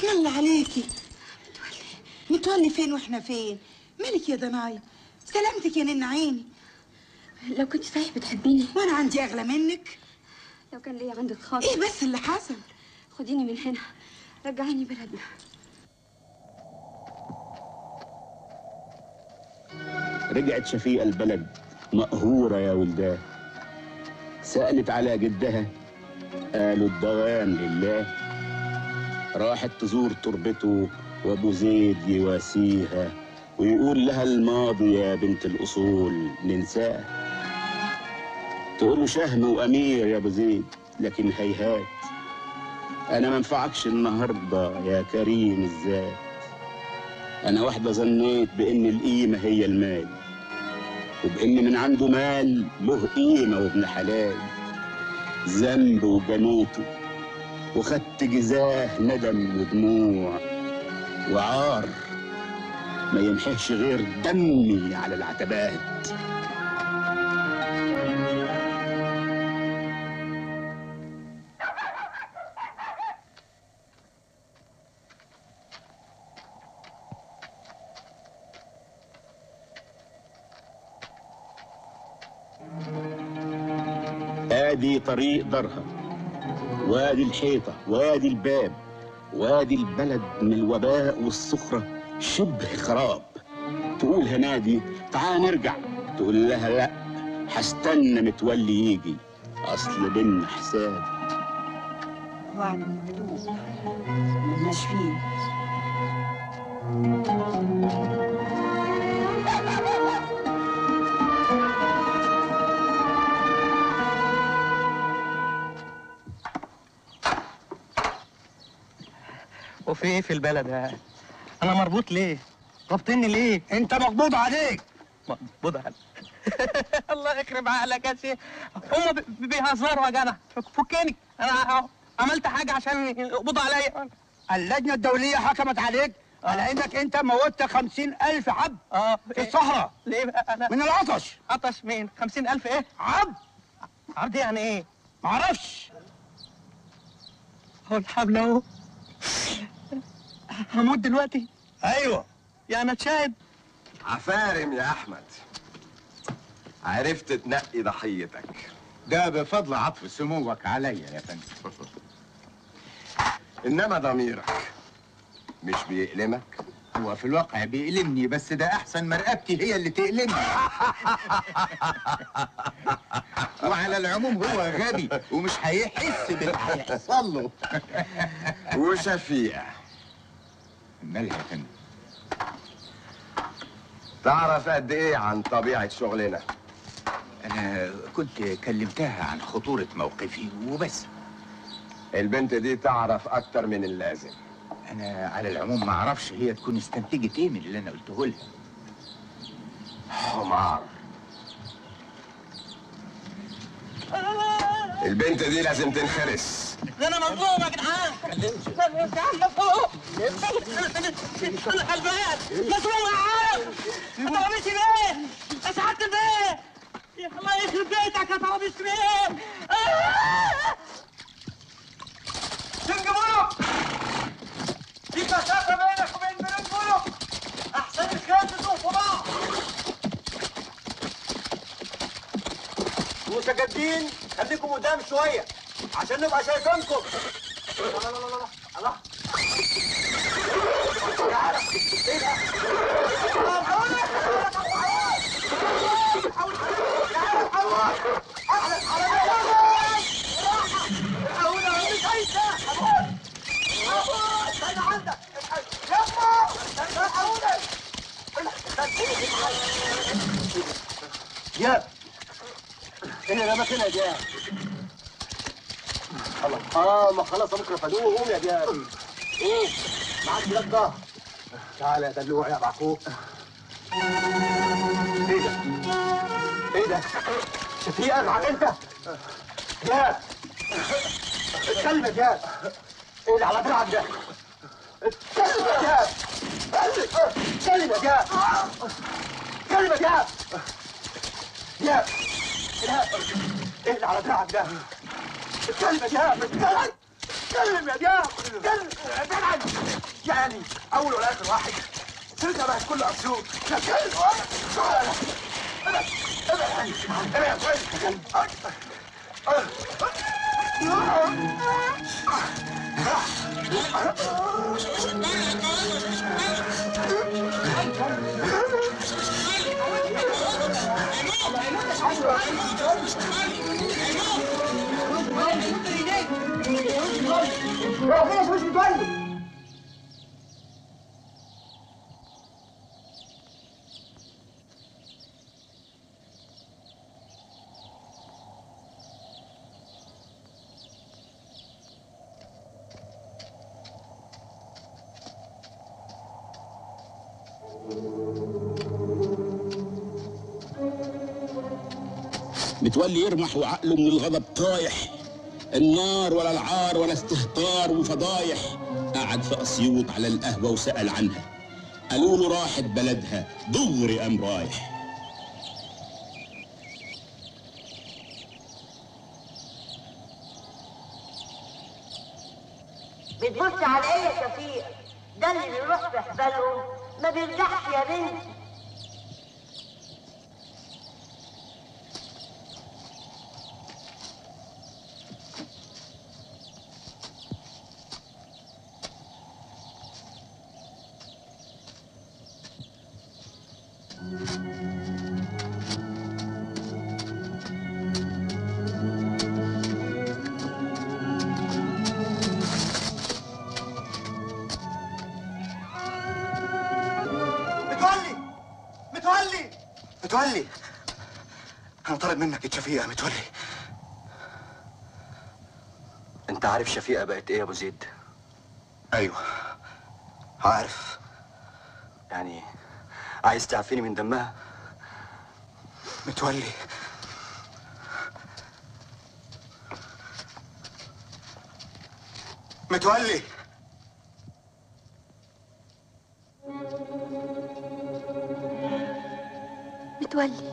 H: اسم الله عليكي متولي فين واحنا فين مالك يا ضنايا سلامتك يا نن عيني
B: لو كنت صحيح بتحبيني
H: وانا عندي اغلى منك
B: لو كان ليا عندك خاطر
H: ايه بس اللي حصل
B: خديني من هنا رجعيني بلدنا
A: رجعت شفيقة البلد مقهورة يا ولداه سألت على جدها قالوا الدوام لله راحت تزور تربته وابو زيد يواسيها ويقول لها الماضي يا بنت الأصول ننساه تقول له شهم وأمير يا أبو زيد لكن هيهات أنا ما انفعكش النهاردة يا كريم الذات أنا واحدة ظنيت بإن القيمة هي المال وبإن من عنده مال له قيمة وابن حلال ذنب وجنيته وخدت جزاه ندم ودموع وعار ما يمحيش غير دمي على العتبات ادي طريق درها وادي الحيطة وادي الباب وادي البلد من الوباء والصخرة شبه خراب تقول هنادي تعال نرجع تقول لها لا هستنى متولي يجي اصل بينا حساب
H: وعد مكتوب ملناش فيه
C: وفي ايه في البلد يا انا مربوط ليه ربطني ليه
D: انت مقبوض عليك
C: مقبوض عليك الله يخرب عقلك يا شيخ هم بي- بيهزروا يا جدع فك- فكني انا عملت حاجه عشان يقبضوا عليا
D: اللجنة الدولية حكمت عليك على انك انت موتت خمسين الف عبد
C: اه
D: في الصحراء
C: ليه بقى انا
D: من العطش
C: عطش مين خمسين ألف ايه
D: عبد
C: عبد يعني ايه
D: معرفش
C: هو الحبل اهو هموت دلوقتي
D: ايوه
C: يا انا اتشاهد
G: عفارم يا احمد عرفت تنقي ضحيتك
R: ده بفضل عطف سموك عليا يا فندم
G: انما ضميرك مش بيألمك
R: هو في الواقع بيألمني بس ده احسن ما رقبتي هي اللي تألمني وعلى العموم هو غبي ومش هيحس باللي هيحصل له
G: وشفيقة
R: مالها يا فندم
G: تعرف قد ايه عن طبيعة شغلنا
R: انا كنت كلمتها عن خطورة موقفي وبس
G: البنت دي تعرف اكتر من اللازم
R: انا على العموم ما اعرفش هي تكون استنتجت ايه من اللي انا قلته لها
G: حمار البنت دي لازم تنخرس
C: ده انا مظلوم يا جدعان يا جدعان مظلوم انا غلبان مظلوم يا عالم انت رميتي بيه يا سعاده البيه يا الله يخرب بيتك يا طرابيش بيه
D: سنج ملك في مسافة بينك وبين بنات ملك أحسن الخيال تدوم في بعض متجدين خليكم قدام شوية عشان نبقى شايفينكم لا لا لا لا لا الله تعالى ايه ده؟ طب حاول حاول تعالى حاول احلى على حاول مش عايزة حاول حاول استنى عندك يلا استنى حاول دياب ايه يا مكنة يا دياب الله اه ما خلاص بكره فدوه قوم يا دياب ايه معاك بلاد ده تعالى يا دلوع يا بعكوك ايه ده ايه ده شفيقة معاك انت دياب اتكلم يا دياب ايه اللي على دراعك ده اتكلم يا دياب اتكلم يا دياب اتكلم يا دياب دياب دياب ايه اللي على دراعك ده اتكلم يا دياب اتكلم اتكلم يا دياب اتكلم ابعد عني يعني اول ولا اخر واحد سيرتها بقت كل اسيوط شغال ابعد ابعد ابعد ابعد
T: مش متولي
A: متولي يرمح وعقله من الغضب طايح النار ولا العار ولا استهتار وفضايح قعد في اسيوط على القهوه وسال عنها قالوا له راحت بلدها دغري قام رايح
F: بتبص على ايه يا شفيق ده اللي بيروح في حبالهم ما بيرجعش يا بنتي
D: متولي متولي متولي انا طالب منك شفيقة متولي
N: انت عارف شفيقة بقت ايه يا ابو زيد
D: ايوه عارف
N: يعني عايز تعفيني من دمها
D: متولي متولي
B: متولي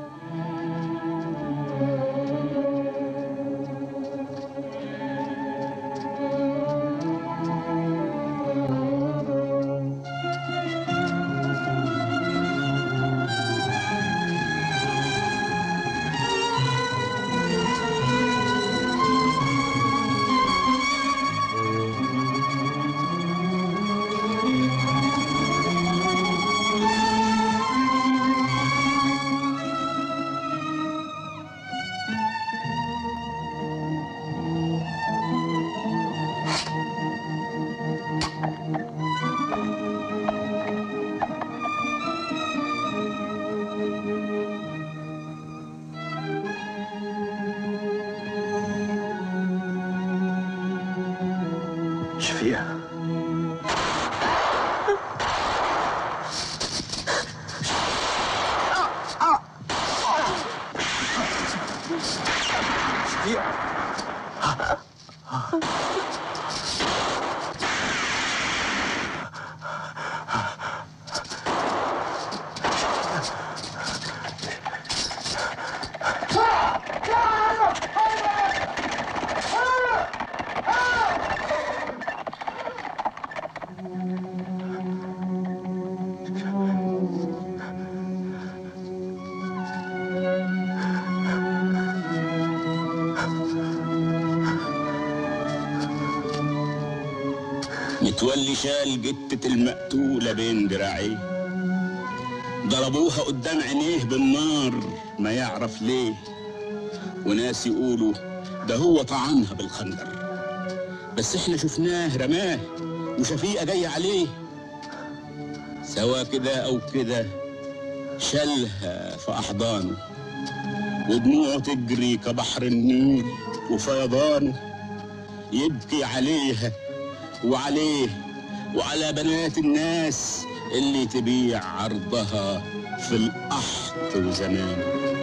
N: شفيقة
A: متولي شال جتة المقتولة بين دراعيه ضربوها قدام عينيه بالنار ما يعرف ليه وناس يقولوا ده هو طعنها بالخنجر بس احنا شفناه رماه وشفيقة جاية عليه سوا كده او كده شالها في احضانه ودموعه تجري كبحر النيل وفيضانه يبكي عليها وعليه وعلى بنات الناس اللي تبيع عرضها في القحط وزمانه